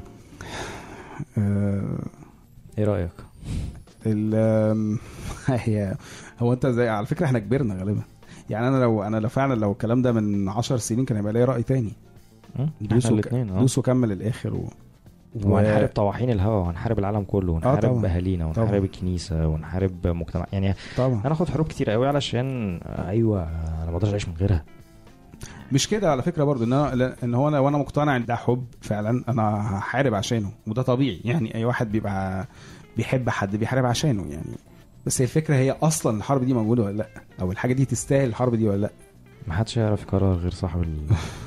[SPEAKER 3] آه
[SPEAKER 4] ايه رايك
[SPEAKER 3] ال آم، هي هو انت زي على فكره احنا كبرنا غالبا يعني انا لو انا لو فعلا لو الكلام ده من عشر سنين كان هيبقى ليا راي تاني
[SPEAKER 4] مم؟
[SPEAKER 3] دوس
[SPEAKER 4] احنا
[SPEAKER 3] وك-
[SPEAKER 4] الاثنين اه
[SPEAKER 3] دوس وكمل الاخر و...
[SPEAKER 4] وهنحارب طواحين الهوا وهنحارب العالم كله ونحارب
[SPEAKER 3] طبعاً.
[SPEAKER 4] اهالينا ونحارب
[SPEAKER 3] طبعاً.
[SPEAKER 5] الكنيسه ونحارب مجتمع يعني
[SPEAKER 3] طبعا
[SPEAKER 5] هناخد حروب كتير قوي علشان آه، ايوه انا ما اقدرش اعيش من غيرها
[SPEAKER 3] مش كده على فكره برضو ان انا ان هو انا وانا مقتنع ان ده حب فعلا انا هحارب عشانه وده طبيعي يعني اي واحد بيبقى بيحب حد بيحارب عشانه يعني بس هي الفكره هي اصلا الحرب دي موجوده ولا لا او الحاجه دي تستاهل الحرب دي ولا لا
[SPEAKER 5] ما حدش يعرف يقرر غير صاحب ال...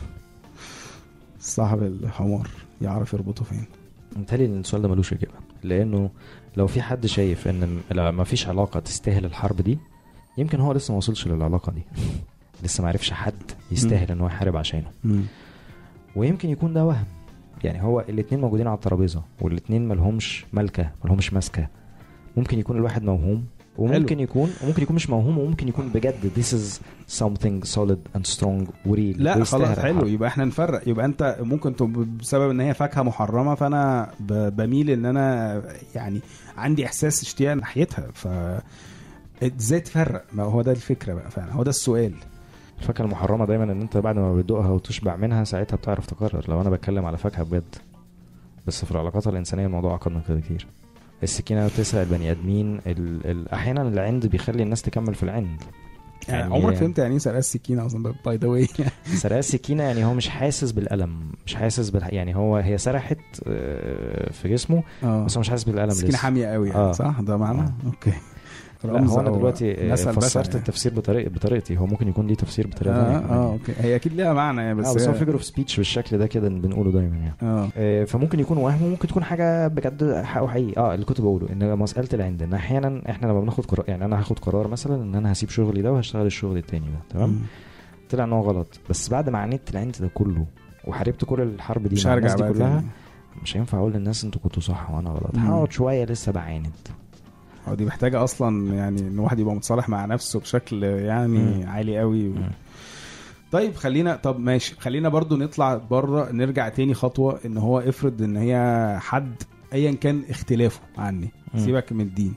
[SPEAKER 3] صاحب الحمار يعرف يربطه فين
[SPEAKER 5] متهيألي ان السؤال ده ملوش اجابه لانه لو في حد شايف ان لا ما فيش علاقه تستاهل الحرب دي يمكن هو لسه ما وصلش للعلاقه دي لسه ما عرفش حد يستاهل ان هو يحارب عشانه ويمكن يكون ده وهم يعني هو الاتنين موجودين على الترابيزه والاتنين ملهمش ملكه ملهمش ماسكه ممكن يكون الواحد موهوم وممكن
[SPEAKER 3] حلو.
[SPEAKER 5] يكون وممكن يكون مش موهوم وممكن يكون بجد this is something solid and strong وريل
[SPEAKER 3] لا
[SPEAKER 5] ويستاهل
[SPEAKER 3] خلاص حلو
[SPEAKER 5] الحرب.
[SPEAKER 3] يبقى احنا نفرق يبقى انت ممكن تبقى بسبب ان هي فاكهه محرمه فانا ب- بميل ان انا يعني عندي احساس اشتياق ناحيتها ف ازاي تفرق ما هو ده الفكره بقى فعلا هو ده السؤال
[SPEAKER 5] الفاكهه المحرمه دايما ان انت بعد ما بتدوقها وتشبع منها ساعتها بتعرف تقرر لو انا بتكلم على فاكهه بجد بس في العلاقات الانسانيه الموضوع اعقد من كده كتير السكينه بتسرق البني ادمين ال... ال... احيانا العند بيخلي الناس تكمل في العند
[SPEAKER 3] يعني
[SPEAKER 5] يعني-
[SPEAKER 3] عمرك فهمت يعني ايه سرقه السكينه اصلا باي ذا واي
[SPEAKER 5] سرقه السكينه يعني هو مش حاسس بالالم مش حاسس بال... يعني هو هي سرحت آه، في جسمه
[SPEAKER 3] اه
[SPEAKER 5] بس هو مش حاسس بالالم
[SPEAKER 3] سكينه
[SPEAKER 5] لسه
[SPEAKER 3] حاميه قوي يعني
[SPEAKER 5] آه.
[SPEAKER 3] صح ده معنى
[SPEAKER 5] آه.
[SPEAKER 3] اوكي
[SPEAKER 4] لا
[SPEAKER 3] رمز
[SPEAKER 4] هو انا
[SPEAKER 3] أو
[SPEAKER 4] دلوقتي آه،
[SPEAKER 3] مثل بس
[SPEAKER 4] فسرت
[SPEAKER 3] يعني.
[SPEAKER 4] التفسير بطريقه بطريقتي هو ممكن يكون ليه تفسير بطريقه
[SPEAKER 3] اه
[SPEAKER 4] ثانيه
[SPEAKER 3] اه اوكي هي اكيد ليها معنى يعني
[SPEAKER 4] بس,
[SPEAKER 3] بس
[SPEAKER 4] بس هو
[SPEAKER 3] هي-
[SPEAKER 4] فيجر اوف سبيتش بالشكل ده كده بنقوله دايما يعني
[SPEAKER 3] اه
[SPEAKER 4] آه، فممكن يكون وهم وممكن تكون حاجه بجد حقه حقيقي اه اللي كنت بقوله ان مساله العند ان احيانا احنا لما بناخد قرار يعني انا هاخد قرار مثلا ان انا هسيب شغلي ده وهشتغل الشغل التاني ده تمام
[SPEAKER 3] مم.
[SPEAKER 4] طلع ان هو غلط بس بعد ما عانيت العند ده كله وحاربت كل الحرب دي
[SPEAKER 3] مش
[SPEAKER 4] مع
[SPEAKER 3] هرجع
[SPEAKER 4] الناس دي
[SPEAKER 3] بقى
[SPEAKER 4] كلها
[SPEAKER 3] تاني.
[SPEAKER 4] مش هينفع اقول للناس انتوا كنتوا صح وانا غلط
[SPEAKER 3] مم.
[SPEAKER 4] هقعد شويه لسه بعاند
[SPEAKER 3] هو دي محتاجه اصلا يعني ان الواحد يبقى متصالح مع نفسه بشكل يعني
[SPEAKER 4] مم.
[SPEAKER 3] عالي قوي و...
[SPEAKER 4] مم.
[SPEAKER 3] طيب خلينا طب ماشي خلينا برضو نطلع بره نرجع تاني خطوه ان هو افرض ان هي حد ايا كان اختلافه عني
[SPEAKER 4] مم.
[SPEAKER 3] سيبك من الدين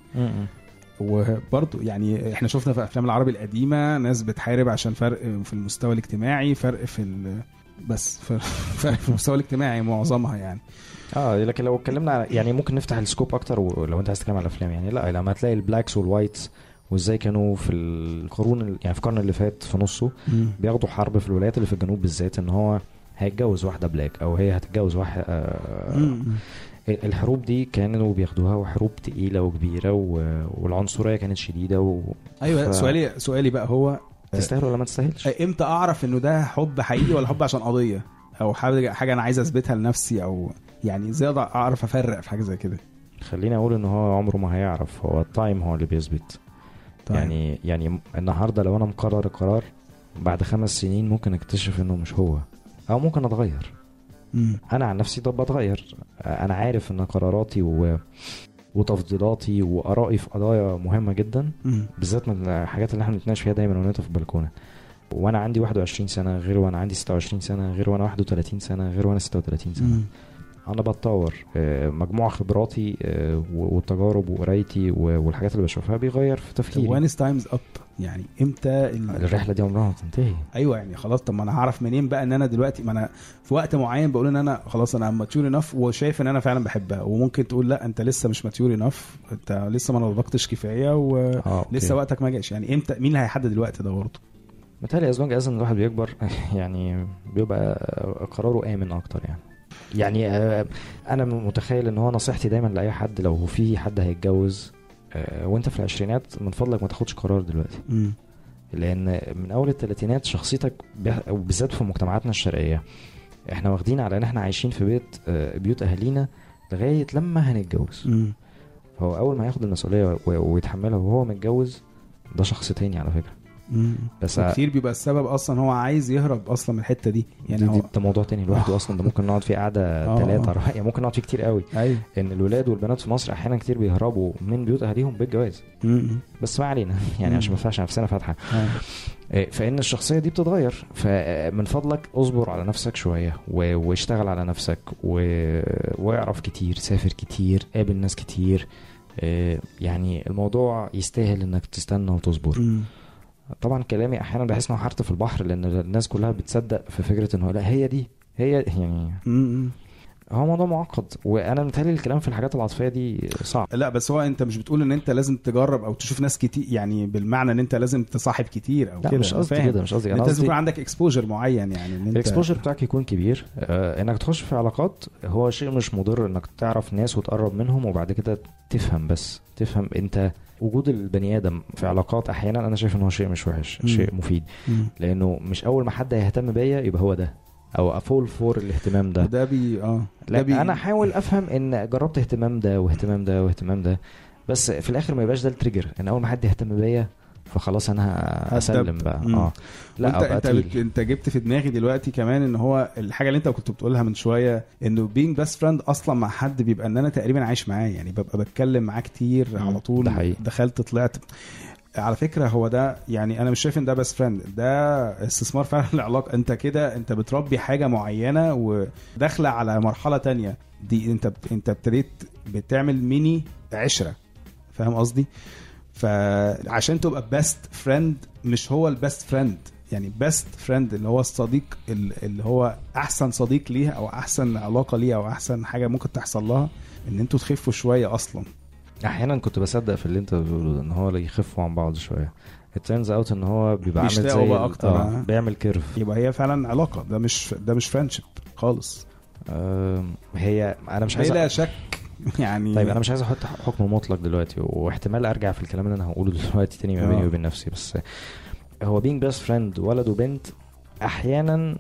[SPEAKER 3] وبرضه يعني احنا شفنا في افلام العربي القديمه ناس بتحارب عشان فرق في المستوى الاجتماعي فرق في ال... بس فرق فرق في المستوى الاجتماعي معظمها يعني
[SPEAKER 4] اه لكن لو اتكلمنا على يعني ممكن نفتح السكوب اكتر ولو انت عايز تتكلم على الافلام يعني لا لما هتلاقي البلاكس والوايتس وازاي كانوا في القرون ال- يعني في القرن اللي فات في نصه بياخدوا حرب في الولايات اللي في الجنوب بالذات ان هو هيتجوز واحده بلاك او هي هتتجوز واحد آه
[SPEAKER 3] مم.
[SPEAKER 4] الحروب دي كانوا بياخدوها وحروب تقيله وكبيره و- والعنصريه كانت شديده
[SPEAKER 3] ايوه
[SPEAKER 4] ف-
[SPEAKER 3] سؤالي سؤالي بقى هو
[SPEAKER 4] وتستاهل ولا ما تستاهلش
[SPEAKER 3] امتى اعرف انه ده حب حقيقي ولا حب عشان قضيه او حاجه حاجه انا عايز اثبتها لنفسي او يعني ازاي أقدر اعرف افرق في حاجه زي كده
[SPEAKER 4] خليني اقول ان هو عمره ما هيعرف هو التايم هو اللي بيثبت
[SPEAKER 3] طيب.
[SPEAKER 4] يعني يعني النهارده لو انا مقرر قرار بعد خمس سنين ممكن اكتشف انه مش هو او ممكن اتغير
[SPEAKER 3] مم.
[SPEAKER 4] انا عن نفسي طب بتغير انا عارف ان قراراتي و... وتفضيلاتي وارائي في قضايا مهمه جدا
[SPEAKER 3] مم.
[SPEAKER 4] بالذات من الحاجات اللي احنا بنتناقش فيها دايما ونقف في البلكونه وانا عندي 21 سنه غير وانا عندي 26 سنه غير وانا 31 سنه غير وانا 36 سنه
[SPEAKER 3] مم.
[SPEAKER 4] انا بتطور آه، مجموع خبراتي آه، و- والتجارب وقرايتي و- والحاجات اللي بشوفها بيغير في تفكيري
[SPEAKER 3] وانس تايمز اب يعني امتى ال...
[SPEAKER 4] الرحله دي عمرها ما تنتهي
[SPEAKER 3] ايوه يعني خلاص طب ما انا هعرف منين بقى ان انا دلوقتي ما انا في وقت معين بقول ان انا خلاص انا ماتيور انف وشايف ان انا فعلا بحبها وممكن تقول لا انت لسه مش ماتيور انف انت لسه ما نضجتش كفايه ولسه
[SPEAKER 4] اه
[SPEAKER 3] لسه وقتك ما جاش يعني امتى مين اللي هيحدد الوقت ده برضه
[SPEAKER 4] متهيألي از لونج از ان الواحد بيكبر يعني بيبقى قراره امن اكتر يعني يعني آه، انا متخيل ان هو نصيحتي دايما لاي حد لو في حد هيتجوز آه، وانت في العشرينات من فضلك ما تاخدش قرار دلوقتي
[SPEAKER 3] مم.
[SPEAKER 4] لان من اول الثلاثينات شخصيتك بيح- وبالذات في مجتمعاتنا الشرقيه احنا واخدين على ان احنا عايشين في بيت آه، بيوت اهالينا لغايه لما هنتجوز
[SPEAKER 3] مم.
[SPEAKER 4] هو اول ما ياخد المسؤوليه و- ويتحملها وهو متجوز ده شخص تاني على فكره
[SPEAKER 3] مم.
[SPEAKER 4] بس
[SPEAKER 3] كتير بيبقى السبب اصلا هو عايز يهرب اصلا من الحته دي يعني
[SPEAKER 4] يعني
[SPEAKER 3] هو
[SPEAKER 4] ده موضوع تاني لوحده اصلا ده ممكن نقعد فيه قعده
[SPEAKER 3] آه،
[SPEAKER 4] ثلاثه
[SPEAKER 3] آه.
[SPEAKER 4] أربعة يعني ممكن نقعد فيه كتير قوي
[SPEAKER 3] ايوه
[SPEAKER 4] ان الولاد والبنات في مصر احيانا كتير بيهربوا من بيوت اهاليهم بالجواز
[SPEAKER 3] مم.
[SPEAKER 4] بس ما علينا يعني
[SPEAKER 3] مم.
[SPEAKER 4] عشان ما نفتحش نفسنا فاتحه
[SPEAKER 3] آه.
[SPEAKER 4] إيه، فان الشخصيه دي بتتغير فمن فضلك اصبر على نفسك شويه و- واشتغل على نفسك و... واعرف كتير سافر كتير قابل ناس كتير إيه، يعني الموضوع يستاهل انك تستنى وتصبر
[SPEAKER 3] مم.
[SPEAKER 4] طبعا كلامي احيانا بحس انه حرت في البحر لان الناس كلها بتصدق في فكره انه لا هي دي هي يعني
[SPEAKER 3] مم.
[SPEAKER 4] هو موضوع معقد وانا متهيألي الكلام في الحاجات العاطفيه دي صعب
[SPEAKER 3] لا بس هو انت مش بتقول ان انت لازم تجرب او تشوف ناس كتير يعني بالمعنى ان انت لازم تصاحب كتير او
[SPEAKER 4] لا
[SPEAKER 3] كده
[SPEAKER 4] مش
[SPEAKER 3] أنا
[SPEAKER 4] قصدي
[SPEAKER 3] فاهم.
[SPEAKER 4] كده مش قصدي
[SPEAKER 3] انت
[SPEAKER 4] انا
[SPEAKER 3] لازم
[SPEAKER 4] قصدي
[SPEAKER 3] يكون عندك اكسبوجر معين يعني ان انت
[SPEAKER 4] الاكسبوجر بتاعك يكون كبير آه انك تخش في علاقات هو شيء مش مضر انك تعرف ناس وتقرب منهم وبعد كده تفهم بس تفهم انت وجود البني ادم في علاقات احيانا انا شايف ان هو شيء مش وحش
[SPEAKER 3] مم.
[SPEAKER 4] شيء مفيد
[SPEAKER 3] مم.
[SPEAKER 4] لانه مش اول ما حد هيهتم بيا يبقى هو ده او افول فور الاهتمام ده
[SPEAKER 3] ده بي اه ده
[SPEAKER 4] لا
[SPEAKER 3] بي
[SPEAKER 4] انا احاول افهم ان جربت اهتمام ده واهتمام ده واهتمام ده بس في الاخر ما يبقاش ده التريجر ان اول ما حد يهتم بيا فخلاص انا ه- هسلم بقى
[SPEAKER 3] مم.
[SPEAKER 4] اه لا
[SPEAKER 3] انت
[SPEAKER 4] ابقى
[SPEAKER 3] انت,
[SPEAKER 4] تقيل
[SPEAKER 3] بت... انت جبت في دماغي دلوقتي كمان ان هو الحاجه اللي انت كنت بتقولها من شويه انه بينج بيست فريند اصلا مع حد بيبقى ان انا تقريبا عايش معاه يعني ببقى بتكلم معاه كتير
[SPEAKER 4] مم.
[SPEAKER 3] على طول
[SPEAKER 4] ده حقيقي.
[SPEAKER 3] دخلت طلعت على فكره هو ده يعني انا مش شايف ان ده بيست فريند ده استثمار فعلا العلاقه انت كده انت بتربي حاجه معينه وداخله على مرحله تانية دي انت انت ابتديت بتعمل ميني عشره فاهم قصدي فعشان تبقى بيست فريند مش هو البيست فريند يعني بيست فريند اللي هو الصديق ال- اللي هو احسن صديق ليها او احسن علاقه ليها او احسن حاجه ممكن تحصل لها ان انتوا تخفوا شويه اصلا
[SPEAKER 4] احيانا كنت بصدق في اللي انت بتقوله ده ان هو يخفوا عن بعض شويه الترنز اوت ان هو بيبقى عامل
[SPEAKER 3] بيشتاقوا
[SPEAKER 4] زي
[SPEAKER 3] بقى
[SPEAKER 4] ال-
[SPEAKER 3] أكتر،
[SPEAKER 4] آه
[SPEAKER 3] آه.
[SPEAKER 4] بيعمل كيرف
[SPEAKER 3] يبقى هي فعلا علاقه ده مش ده مش فريندشيب خالص
[SPEAKER 4] آه هي انا مش عايز
[SPEAKER 3] بلا شك يعني
[SPEAKER 4] طيب انا مش عايز احط حكم مطلق دلوقتي واحتمال ارجع في الكلام اللي انا هقوله دلوقتي تاني ما بيني
[SPEAKER 3] آه.
[SPEAKER 4] وبين نفسي بس هو بينج بيست فريند ولد وبنت احيانا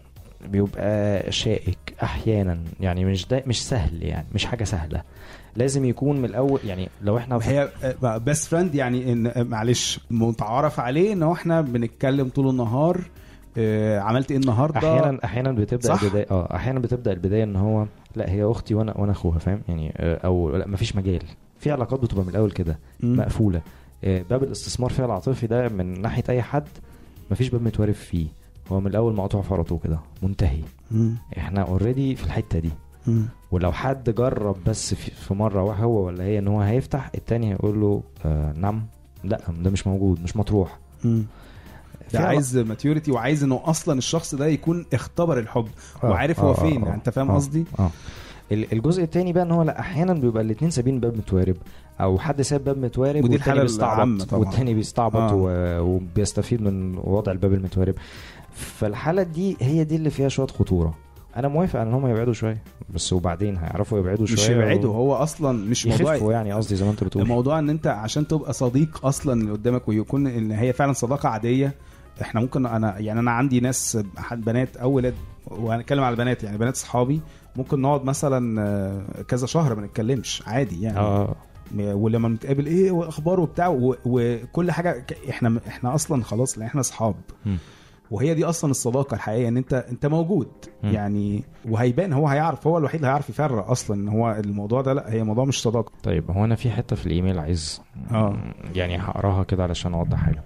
[SPEAKER 4] بيبقى شائك احيانا يعني مش ده مش سهل يعني مش حاجه سهله لازم يكون من الاول يعني لو احنا
[SPEAKER 3] هي بيست فريند يعني ان آه، معلش متعارف عليه ان هو احنا بنتكلم طول النهار آه، عملت ايه النهارده
[SPEAKER 4] احيانا احيانا بتبدا
[SPEAKER 3] صح؟
[SPEAKER 4] البدايه اه احيانا بتبدا البدايه ان هو لا هي اختي وانا وانا اخوها فاهم يعني آه، او لا مفيش مجال في علاقات بتبقى من الاول كده
[SPEAKER 3] مم.
[SPEAKER 4] مقفوله آه، باب الاستثمار فيها العاطفي ده من ناحيه اي حد مفيش باب متوارب فيه هو من الاول مقطوع فرطه كده منتهي
[SPEAKER 3] مم.
[SPEAKER 4] احنا اوريدي في الحته دي
[SPEAKER 3] مم.
[SPEAKER 4] ولو حد جرب بس في, في مره هو ولا هي ان هو هيفتح التاني هيقول له آه نعم لا ده مش موجود مش مطروح
[SPEAKER 3] مم.
[SPEAKER 4] في
[SPEAKER 3] ده
[SPEAKER 4] علا-
[SPEAKER 3] عايز ماتيوريتي وعايز انه اصلا الشخص ده يكون اختبر الحب
[SPEAKER 4] آه،
[SPEAKER 3] وعارف
[SPEAKER 4] آه،
[SPEAKER 3] هو
[SPEAKER 4] آه،
[SPEAKER 3] فين
[SPEAKER 4] آه،
[SPEAKER 3] يعني انت فاهم
[SPEAKER 4] آه،
[SPEAKER 3] قصدي
[SPEAKER 4] اه ال- الجزء التاني بقى ان هو لا احيانا بيبقى الاتنين سابين باب متوارب او حد ساب باب متوارب
[SPEAKER 3] ودي
[SPEAKER 4] والتاني
[SPEAKER 3] الحالة العامة
[SPEAKER 4] بيستعبط
[SPEAKER 3] طبعا.
[SPEAKER 4] والتاني بيستعبط
[SPEAKER 3] آه.
[SPEAKER 4] و- وبيستفيد من وضع الباب المتوارب فالحاله دي هي دي اللي فيها شويه خطوره انا موافق ان هم يبعدوا شويه بس وبعدين هيعرفوا يبعدوا شويه
[SPEAKER 3] مش يبعده هو اصلا مش موضوع
[SPEAKER 4] يخفوا يعني قصدي زي ما انت بتقول
[SPEAKER 3] الموضوع ان انت عشان تبقى صديق اصلا اللي قدامك ويكون ان هي فعلا صداقه عاديه احنا ممكن انا يعني انا عندي ناس حد بنات او ولاد وهنتكلم على البنات يعني بنات صحابي ممكن نقعد مثلا آه، كذا شهر ما نتكلمش عادي يعني
[SPEAKER 4] اه
[SPEAKER 3] ولما نتقابل ايه واخبار وبتاع و- وكل حاجه ك- احنا احنا اصلا خلاص لان احنا اصحاب
[SPEAKER 4] مم.
[SPEAKER 3] وهي دي اصلا الصداقه الحقيقيه ان انت انت موجود
[SPEAKER 4] مم.
[SPEAKER 3] يعني وهيبان هو هيعرف هو الوحيد اللي هيعرف يفرق اصلا ان هو الموضوع ده لا هي موضوع مش صداقه
[SPEAKER 4] طيب هو انا في حته في الايميل عايز
[SPEAKER 3] اه.
[SPEAKER 4] يعني هقراها كده علشان اوضح حاجه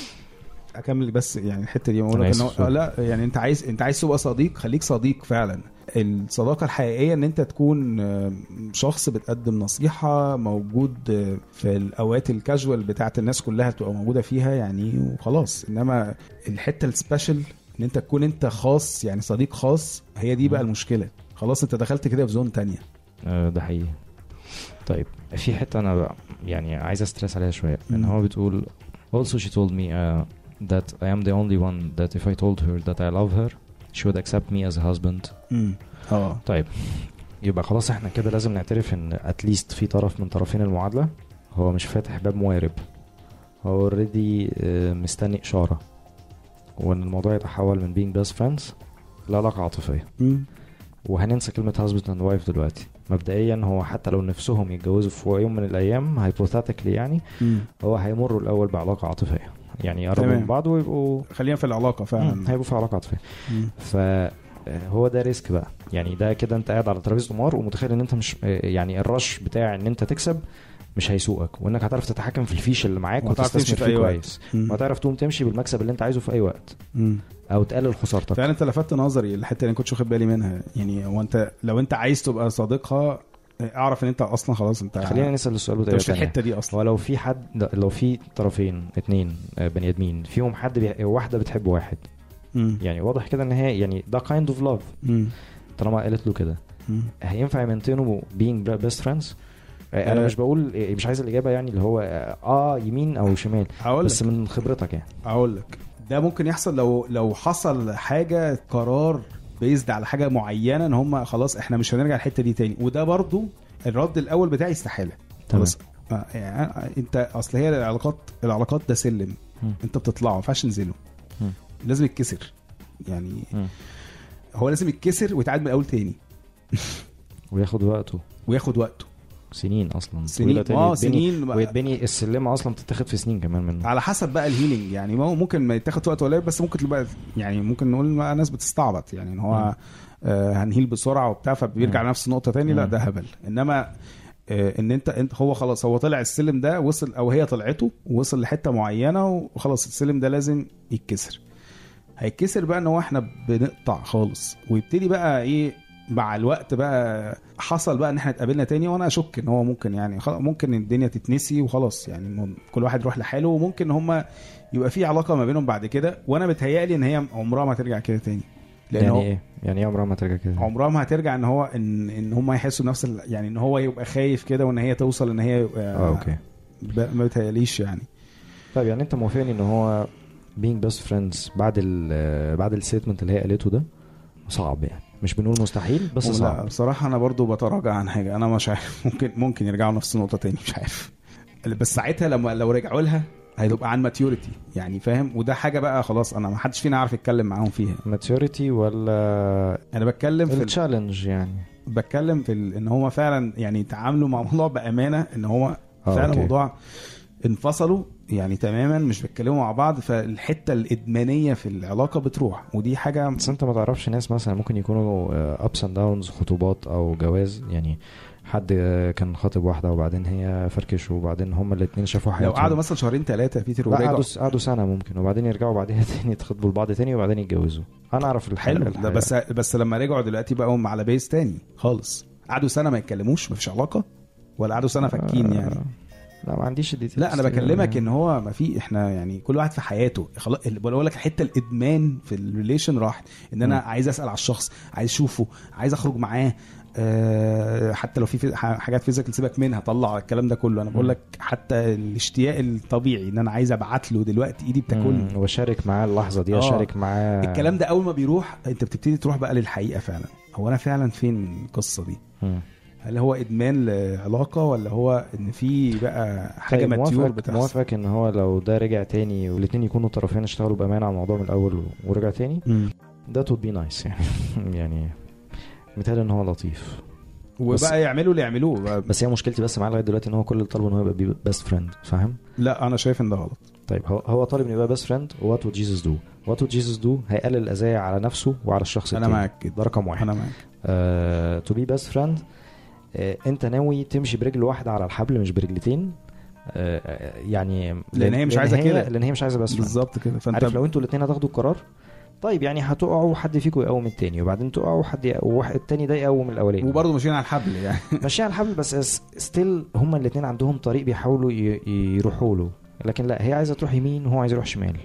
[SPEAKER 3] اكمل بس يعني الحته دي بقول
[SPEAKER 4] أنا
[SPEAKER 3] لك إن
[SPEAKER 4] آسف.
[SPEAKER 3] هو- لا يعني انت عايز انت عايز تبقى صديق خليك صديق فعلا الصداقه الحقيقيه ان انت تكون آه، شخص بتقدم نصيحه موجود آه، في الاوقات الكاجوال بتاعت الناس كلها تبقى موجوده فيها يعني وخلاص انما الحته السبيشال ان انت تكون انت خاص يعني صديق خاص هي دي بقى المشكله خلاص انت دخلت كده في زون تانية
[SPEAKER 4] آه، ده حقيقي طيب في حته انا بقى يعني عايز استرس عليها شويه ان
[SPEAKER 3] مم.
[SPEAKER 4] هو بتقول also she told me uh, that I am the only one that if I told her that I love her she would accept me as a husband
[SPEAKER 3] امم اه
[SPEAKER 4] طيب يبقى خلاص احنا كده لازم نعترف ان اتليست في طرف من طرفين المعادله هو مش فاتح باب موارب هو اوريدي مستني اشاره وان الموضوع يتحول من being best friends لعلاقه عاطفيه
[SPEAKER 3] امم
[SPEAKER 4] وهننسى كلمة husband and wife دلوقتي مبدئيا هو حتى لو نفسهم يتجوزوا في يوم من الايام hypothetically يعني
[SPEAKER 3] امم
[SPEAKER 4] هو هيمروا الاول بعلاقة عاطفية يعني يقربوا
[SPEAKER 3] تمام.
[SPEAKER 4] من بعض ويبقوا
[SPEAKER 3] خلينا في العلاقه
[SPEAKER 4] مم،
[SPEAKER 3] فعلا
[SPEAKER 4] هيبقوا في علاقة عاطفية
[SPEAKER 3] مم.
[SPEAKER 4] فهو ده ريسك بقى يعني ده كده انت قاعد على ترابيزه قمار ومتخيل ان انت مش يعني الرش بتاع ان انت تكسب مش هيسوقك وانك هتعرف تتحكم في الفيش اللي معاك
[SPEAKER 3] وهتعرف تمشي
[SPEAKER 4] وتستثمر
[SPEAKER 3] في
[SPEAKER 4] فيه
[SPEAKER 3] أي وقت.
[SPEAKER 4] كويس
[SPEAKER 3] مم.
[SPEAKER 4] وهتعرف تقوم تمشي بالمكسب اللي انت عايزه في اي وقت
[SPEAKER 3] مم.
[SPEAKER 4] او تقلل خسارتك
[SPEAKER 3] فعلا انت لفتت نظري الحته اللي ما كنتش واخد بالي منها يعني هو انت لو انت عايز تبقى صديقها اعرف ان انت اصلا خلاص انت
[SPEAKER 4] خلينا نسال السؤال
[SPEAKER 3] انت
[SPEAKER 4] بطريقه
[SPEAKER 3] مش في
[SPEAKER 4] تانية.
[SPEAKER 3] الحته دي اصلا
[SPEAKER 4] ولو في حد لو في طرفين اتنين آه، بني ادمين فيهم حد بي... واحده بتحب واحد
[SPEAKER 3] مم.
[SPEAKER 4] يعني واضح كده ان هي يعني ده كايند اوف لاف
[SPEAKER 3] مم.
[SPEAKER 4] طالما قالت له كده
[SPEAKER 3] مم.
[SPEAKER 4] هينفع يمنتنوا بينج بيست فريندز انا
[SPEAKER 3] آه.
[SPEAKER 4] مش بقول آه، مش عايز الاجابه يعني اللي هو اه آه، يمين او شمال
[SPEAKER 3] هقول
[SPEAKER 4] بس
[SPEAKER 3] لك
[SPEAKER 4] من خبرتك يعني
[SPEAKER 3] هقول لك ده ممكن يحصل لو لو حصل حاجه قرار بيزد على حاجه معينه ان هم خلاص احنا مش هنرجع الحته دي تاني وده برضو الرد الاول بتاعي استحاله خلاص آه، يعني انت اصل هي العلاقات العلاقات ده سلم
[SPEAKER 4] مم.
[SPEAKER 3] انت بتطلعه ما ينفعش تنزله
[SPEAKER 4] مم.
[SPEAKER 3] لازم يتكسر يعني
[SPEAKER 4] مم.
[SPEAKER 3] هو لازم يتكسر ويتعاد من الاول تاني
[SPEAKER 4] وياخد وقته
[SPEAKER 3] وياخد وقته
[SPEAKER 4] سنين اصلا
[SPEAKER 3] سنين
[SPEAKER 4] طويلة تاني
[SPEAKER 3] اه
[SPEAKER 4] يتبني-
[SPEAKER 3] سنين بقى.
[SPEAKER 4] ويتبني السلمه اصلا بتتاخد في سنين كمان منه
[SPEAKER 3] على حسب بقى الهيلينج يعني ما هو ممكن ما يتاخد وقت ولا بس ممكن تبقى يعني ممكن نقول بقى ناس بتستعبط يعني ان هو آه هنهيل بسرعه وبتاع فبيرجع
[SPEAKER 4] مم.
[SPEAKER 3] لنفس النقطه تاني لا
[SPEAKER 4] مم.
[SPEAKER 3] ده هبل انما آه ان انت انت هو خلاص هو طلع السلم ده وصل او هي طلعته وصل لحته معينه وخلاص السلم ده لازم يتكسر هيتكسر بقى ان هو احنا بنقطع خالص ويبتدي بقى ايه مع الوقت بقى حصل بقى ان احنا اتقابلنا تاني وانا اشك ان هو ممكن يعني خلاص ممكن الدنيا تتنسي وخلاص يعني إنه كل واحد يروح لحاله وممكن هما يبقى في علاقه ما بينهم بعد كده وانا بتهيألي ان هي عمرها ما هترجع كده تاني لان
[SPEAKER 4] يعني
[SPEAKER 3] هو
[SPEAKER 4] ايه يعني ايه عمرها ما ترجع كده
[SPEAKER 3] عمرها ما هترجع ان هو ان ان هم يحسوا نفس ال- يعني ان هو يبقى خايف كده وان هي توصل ان هي يبقى
[SPEAKER 4] اه اوكي
[SPEAKER 3] ب- ما بتهيأليش يعني
[SPEAKER 4] طيب يعني انت موافقني ان هو being best friends بعد ال بعد الستمنت اللي هي قالته ده صعب يعني مش بنقول مستحيل بس
[SPEAKER 3] لا
[SPEAKER 4] صعب
[SPEAKER 3] بصراحة أنا برضو بتراجع عن حاجة أنا مش عارف ممكن ممكن يرجعوا نفس النقطة تاني مش عارف بس ساعتها لما لو رجعوا لها هيبقى عن ماتيوريتي يعني فاهم وده حاجة بقى خلاص أنا ما حدش فينا عارف يتكلم معاهم فيها
[SPEAKER 4] ماتيوريتي ولا
[SPEAKER 3] أنا بتكلم في ال...
[SPEAKER 4] التشالنج يعني
[SPEAKER 3] بتكلم في ال... إن هو فعلا يعني يتعاملوا مع الموضوع بأمانة إن هو
[SPEAKER 4] آه،
[SPEAKER 3] فعلا
[SPEAKER 4] أوكي.
[SPEAKER 3] موضوع انفصلوا يعني تماما مش بيتكلموا مع بعض فالحتة الإدمانية في العلاقة بتروح ودي حاجة
[SPEAKER 4] بس انت ما تعرفش ناس مثلا ممكن يكونوا ابس اند داونز خطوبات او جواز يعني حد آه، كان خاطب واحده وبعدين هي فركشوا وبعدين هما الاثنين شافوا
[SPEAKER 3] لو
[SPEAKER 4] حياتهم
[SPEAKER 3] قعدوا مثلا شهرين ثلاثة بيتر
[SPEAKER 4] لا
[SPEAKER 3] ورجعوا
[SPEAKER 4] قعدوا قعدوا سنه ممكن وبعدين يرجعوا بعدين تاني يتخطبوا لبعض تاني وبعدين يتجوزوا انا اعرف الحل
[SPEAKER 3] حلو ده بس بس لما رجعوا دلوقتي بقوا هم على بيس تاني خالص قعدوا سنه ما يتكلموش مفيش علاقه ولا قعدوا سنه فاكين يعني
[SPEAKER 4] لا ما عنديش الديتيلز
[SPEAKER 3] لا انا بكلمك ان هو ما في احنا يعني كل واحد في حياته خلاص بقول لك الحته الادمان في الريليشن راحت ان انا
[SPEAKER 4] مم.
[SPEAKER 3] عايز اسال على الشخص عايز اشوفه عايز اخرج معاه أه حتى لو في في- ح- حاجات فيزيكال سيبك منها طلع الكلام ده كله انا بقول
[SPEAKER 4] مم.
[SPEAKER 3] لك حتى الاشتياق الطبيعي ان انا عايز ابعت له دلوقتي ايدي بتاكلني
[SPEAKER 4] مم، واشارك معاه اللحظه دي
[SPEAKER 3] آه.
[SPEAKER 4] اشارك معاه
[SPEAKER 3] الكلام ده اول ما بيروح انت بتبتدي تروح بقى للحقيقه فعلا هو انا فعلا فين القصه دي
[SPEAKER 4] مم.
[SPEAKER 3] هل هو ادمان لعلاقه ولا هو ان في بقى حاجه
[SPEAKER 4] طيب،
[SPEAKER 3] ماتيور
[SPEAKER 4] موافق
[SPEAKER 3] بتحصل
[SPEAKER 4] موافق ان هو لو ده رجع تاني والاثنين يكونوا طرفين اشتغلوا بامانه على الموضوع من الاول ورجع تاني
[SPEAKER 3] مم.
[SPEAKER 4] ده would be nice يعني يعني مثال ان هو لطيف
[SPEAKER 3] وبقى يعملوا اللي يعملوه
[SPEAKER 4] بس هي مشكلتي بس معاه لغايه دلوقتي ان هو كل اللي طالبه ان هو يبقى بيست فريند فاهم
[SPEAKER 3] لا انا شايف ان ده غلط
[SPEAKER 4] طيب هو هو طالب انه يبقى بيست فريند وات وود جيسس دو وات وود جيسس دو هيقلل الاذيه على نفسه وعلى الشخص
[SPEAKER 3] انا
[SPEAKER 4] التاني
[SPEAKER 3] معاك كده
[SPEAKER 4] ده رقم واحد
[SPEAKER 3] انا معاك
[SPEAKER 4] تو بي بيست فريند انت ناوي تمشي برجل واحده على الحبل مش برجلتين آه، آه، يعني
[SPEAKER 3] لأن هي مش عايزة كده.
[SPEAKER 4] لان هي مش عايزه بس فريند
[SPEAKER 3] بالظبط كده فانت
[SPEAKER 4] عارف لو انتوا الاثنين هتاخدوا القرار طيب يعني هتقعوا حد فيكم يقوم التاني وبعدين تقعوا حد يق- وواحد التاني ده يقوم الاولاني
[SPEAKER 3] وبرضه ماشيين على الحبل يعني
[SPEAKER 4] ماشيين على الحبل بس ستيل هما الاثنين عندهم طريق بيحاولوا ي- يروحوا له لكن لا هي عايزه تروح يمين وهو عايز يروح شمال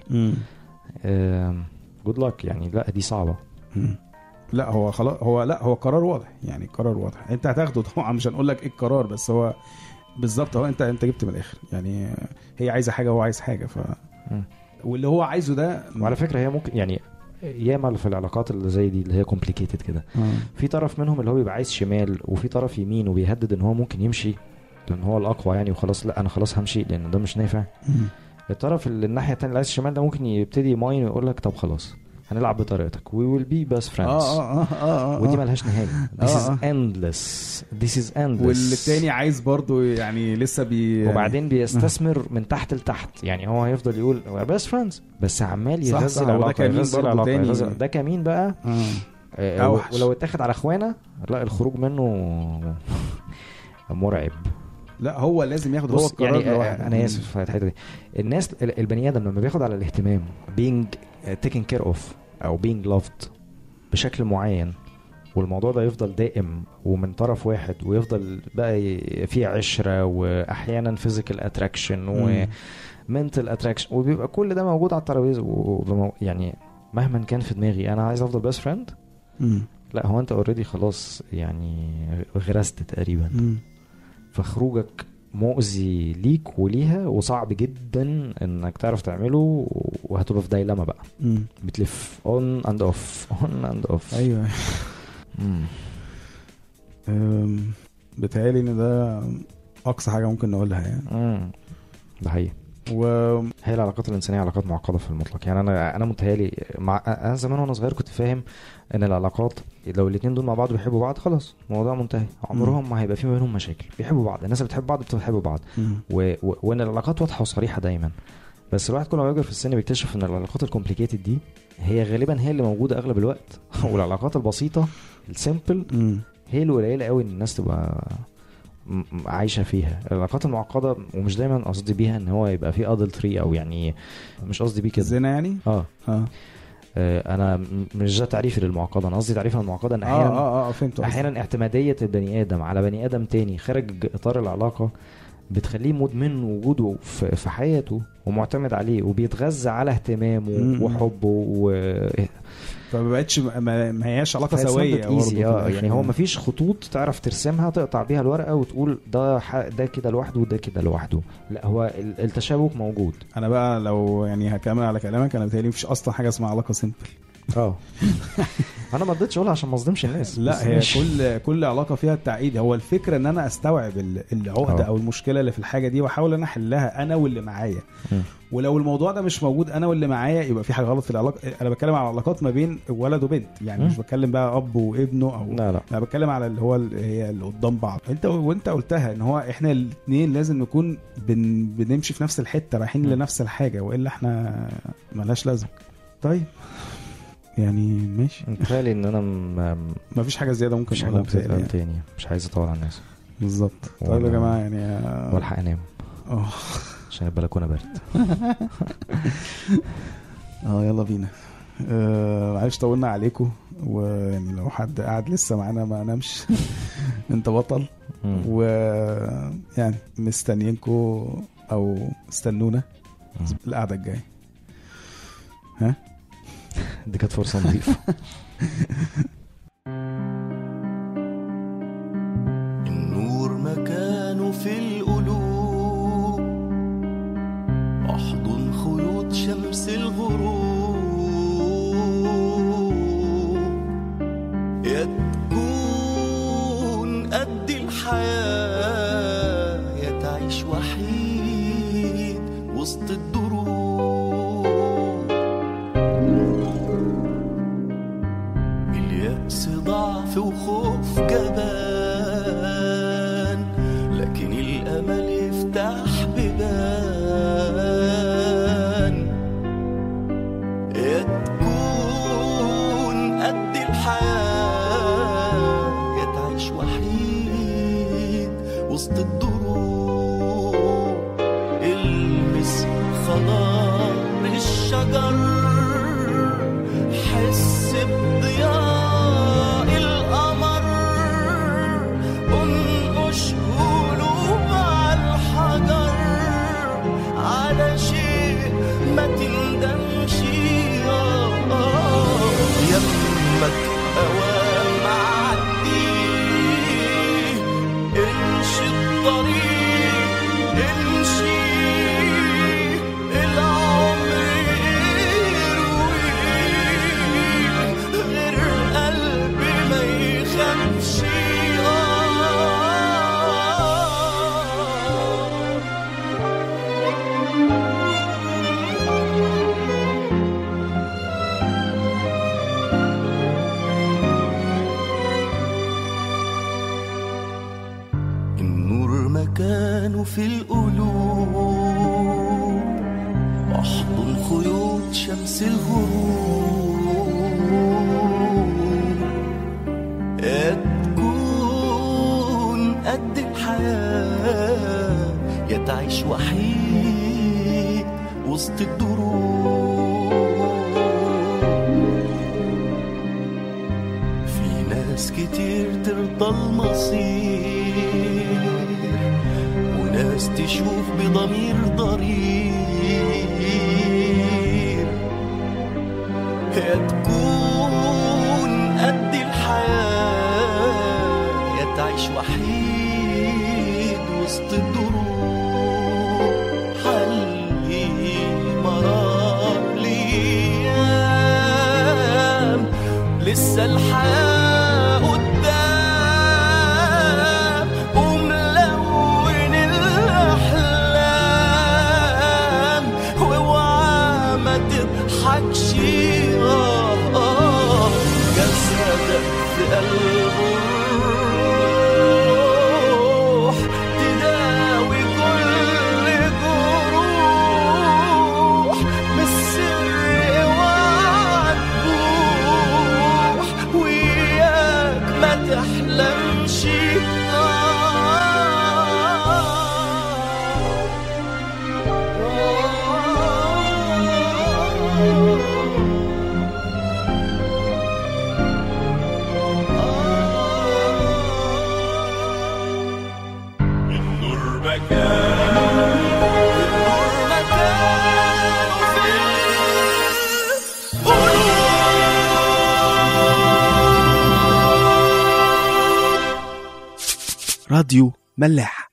[SPEAKER 4] جود لك يعني لا دي صعبه
[SPEAKER 3] مم. لا هو خلاص هو لا هو قرار واضح يعني قرار واضح انت هتاخده طبعا مش هنقول لك ايه القرار بس هو بالظبط هو انت انت جبت من الاخر يعني هي عايزه حاجه وهو عايز حاجه ف
[SPEAKER 4] مم.
[SPEAKER 3] واللي هو عايزه ده
[SPEAKER 4] وعلى فكره هي ممكن يعني ياما في العلاقات اللي زي دي اللي هي كومبليكيتد كده
[SPEAKER 3] آه.
[SPEAKER 4] في طرف منهم اللي هو بيبقى عايز شمال وفي طرف يمين وبيهدد ان هو ممكن يمشي لان هو الاقوى يعني وخلاص لا انا خلاص همشي لان ده مش نافع
[SPEAKER 3] مم.
[SPEAKER 4] الطرف اللي الناحيه الثانيه اللي عايز الشمال ده ممكن يبتدي يماين ويقول لك طب خلاص هنلعب بطريقتك وي ويل بي بس فريندز
[SPEAKER 3] اه اه اه اه, آه.
[SPEAKER 4] ودي ملهاش نهايه This
[SPEAKER 3] آه،
[SPEAKER 4] is
[SPEAKER 3] آه.
[SPEAKER 4] endless This is endless
[SPEAKER 3] والتاني عايز برضه يعني لسه بي
[SPEAKER 4] وبعدين بيستثمر من تحت لتحت يعني هو هيفضل يقول بس فريندز بس عمال
[SPEAKER 3] صح،
[SPEAKER 4] يغذي
[SPEAKER 3] صح، وده
[SPEAKER 4] العلاقه
[SPEAKER 3] كمين
[SPEAKER 4] يغذي
[SPEAKER 3] برضه
[SPEAKER 4] العلاقه
[SPEAKER 3] تاني.
[SPEAKER 4] يغذي ده كمين بقى
[SPEAKER 3] آه.
[SPEAKER 4] آه،
[SPEAKER 3] أوحش.
[SPEAKER 4] ولو اتاخد على اخوانا لا الخروج منه مرعب
[SPEAKER 3] لا هو لازم ياخد هو
[SPEAKER 4] بص
[SPEAKER 3] القرار
[SPEAKER 4] يعني
[SPEAKER 3] لوحده.
[SPEAKER 4] آه، انا اسف في الحته دي الناس ال- البني ادم لما بياخد على الاهتمام being taken care of او being loved بشكل معين والموضوع ده يفضل دائم ومن طرف واحد ويفضل بقى ي- فيه عشره واحيانا physical attraction
[SPEAKER 3] مم.
[SPEAKER 4] ومنتال اتراكشن وبيبقى كل ده موجود على الترابيزه وبمو- يعني مهما كان في دماغي انا عايز افضل بيست فريند
[SPEAKER 3] مم.
[SPEAKER 4] لا هو انت اوريدي خلاص يعني غرست تقريبا
[SPEAKER 3] مم.
[SPEAKER 4] فخروجك مؤذي ليك وليها وصعب جدا انك تعرف تعمله وهتبقى في دايلما بقى
[SPEAKER 3] مم.
[SPEAKER 4] بتلف اون اند اوف اون اند اوف
[SPEAKER 3] ايوه أم، بيتهيألي ان ده اقصى حاجه ممكن نقولها يعني
[SPEAKER 4] ده حقيقي
[SPEAKER 3] و
[SPEAKER 4] هي العلاقات الانسانيه علاقات معقده في المطلق يعني انا انا متهيالي مع انا زمان وانا صغير كنت فاهم ان العلاقات لو الاثنين دول مع بعض بيحبوا بعض خلاص الموضوع منتهي عمرهم ما هيبقى في ما بينهم مشاكل بيحبوا بعض الناس اللي بتحب بعض بتحب بعض
[SPEAKER 3] مم.
[SPEAKER 4] و... و... وان العلاقات واضحه وصريحه دايما بس الواحد كل ما بيكبر في السن بيكتشف ان العلاقات الكومبليكيتد دي هي غالبا هي اللي موجوده اغلب الوقت والعلاقات البسيطه السيمبل
[SPEAKER 3] مم.
[SPEAKER 4] هي اللي قليله قوي ان الناس تبقى م- م- عايشه فيها العلاقات المعقده ومش دايما قصدي بيها ان هو يبقى في ادلتري او يعني مش قصدي بيه كده
[SPEAKER 3] زنا يعني
[SPEAKER 4] اه
[SPEAKER 3] اه
[SPEAKER 4] آه، انا م- مش ده تعريفي للمعقده انا قصدي تعريف المعقده ان
[SPEAKER 3] اه
[SPEAKER 4] احيانا
[SPEAKER 3] اه اه فهمت قصدك.
[SPEAKER 4] احيانا اعتماديه البني ادم على بني ادم تاني خارج اطار العلاقه بتخليه مدمن وجوده في في حياته ومعتمد عليه وبيتغذى على اهتمامه
[SPEAKER 3] مم.
[SPEAKER 4] وحبه و
[SPEAKER 3] فما بقتش ما, ما هياش علاقه
[SPEAKER 4] فاit's not
[SPEAKER 3] سويه
[SPEAKER 4] that
[SPEAKER 3] برضه
[SPEAKER 4] easy.
[SPEAKER 3] في
[SPEAKER 4] اه
[SPEAKER 3] الآخر
[SPEAKER 4] يعني هو مفيش خطوط تعرف ترسمها تقطع بيها الورقه وتقول ده ح- ده كده لوحده وده كده لوحده لا هو ال- التشابك موجود
[SPEAKER 3] انا بقى لو يعني هكمل على كلامك انا بيتهيألي مفيش اصلا حاجه اسمها علاقه سيمبل
[SPEAKER 4] اه انا ما رضيتش اقولها عشان ما اظلمش الناس بس
[SPEAKER 3] لا هي
[SPEAKER 4] ماشي.
[SPEAKER 3] كل كل علاقه فيها التعقيد هو الفكره ان انا استوعب ال- العقده
[SPEAKER 4] آه.
[SPEAKER 3] او المشكله اللي في الحاجه دي واحاول انا احلها انا واللي معايا
[SPEAKER 4] مم.
[SPEAKER 3] ولو الموضوع ده مش موجود انا واللي معايا يبقى في حاجه غلط في العلاقه انا بتكلم على علاقات ما بين ولد وبنت يعني
[SPEAKER 4] مم.
[SPEAKER 3] مش بتكلم بقى اب وابنه او
[SPEAKER 4] لا لا
[SPEAKER 3] انا بتكلم على اللي هو ال- هي اللي قدام بعض انت وانت قلتها ان هو احنا الاثنين لازم نكون بن بنمشي في نفس الحته رايحين
[SPEAKER 4] مم.
[SPEAKER 3] لنفس الحاجه والا احنا ملهاش لازمه طيب يعني ماشي
[SPEAKER 4] متهيألي ان انا م-
[SPEAKER 3] ما فيش حاجه زياده ممكن
[SPEAKER 4] مش
[SPEAKER 3] نقولها
[SPEAKER 4] ممكن
[SPEAKER 3] بتهيألي
[SPEAKER 4] تتقال
[SPEAKER 3] يعني.
[SPEAKER 4] تاني مش عايز اطول على الناس
[SPEAKER 3] بالظبط طيب يا
[SPEAKER 4] ولا-
[SPEAKER 3] جماعه يعني آه،
[SPEAKER 4] والحق انام
[SPEAKER 3] اه
[SPEAKER 4] عشان البلكونه برد
[SPEAKER 3] اه يلا بينا آه، معلش طولنا عليكم ويعني لو حد قاعد لسه معانا ما نامش انت بطل
[SPEAKER 4] مم.
[SPEAKER 3] ويعني مستنيينكم او استنونا
[SPEAKER 4] مم.
[SPEAKER 3] القعده الجايه
[SPEAKER 4] دي كانت فرصه نظيفه
[SPEAKER 7] النور مكانه في القلوب احضن خيوط شمس الغروب يا تكون قد الحياة يا تعيش وحيد وسط الدروب اليأس ضعف وخوف جبان لكن الأمل يفتح بيبان يا تكون قد الحياة يا تعيش وحيد وسط الدروب المس خضار الشجر حس بضياء القمر انقش قلوب على الحجر على شيء ما تندمش آه، آه. يمك اوام عدي امشي الطريق امشي العمر يرويك غير قلبي ما يخافش النور مكانه في القلوب احضن خيوط شمس الغروب يا تكون قد الحياة يا تعيش وحيد وسط الدروب في ناس كتير ترضى المصير وناس تشوف بضمير ضرير يا تكون قد الحياة يا تعيش وحيد وسط الدروب حلي مرار ليام لسه الحياة قدام وملون الأحلام واوعى ما تضحكش آه آه جسدك في قلبه الروح تداوي كل جروح بالسر اوعى تبوح وياك ما تحلمش النور مكان النور مكان في
[SPEAKER 8] راديو ملاح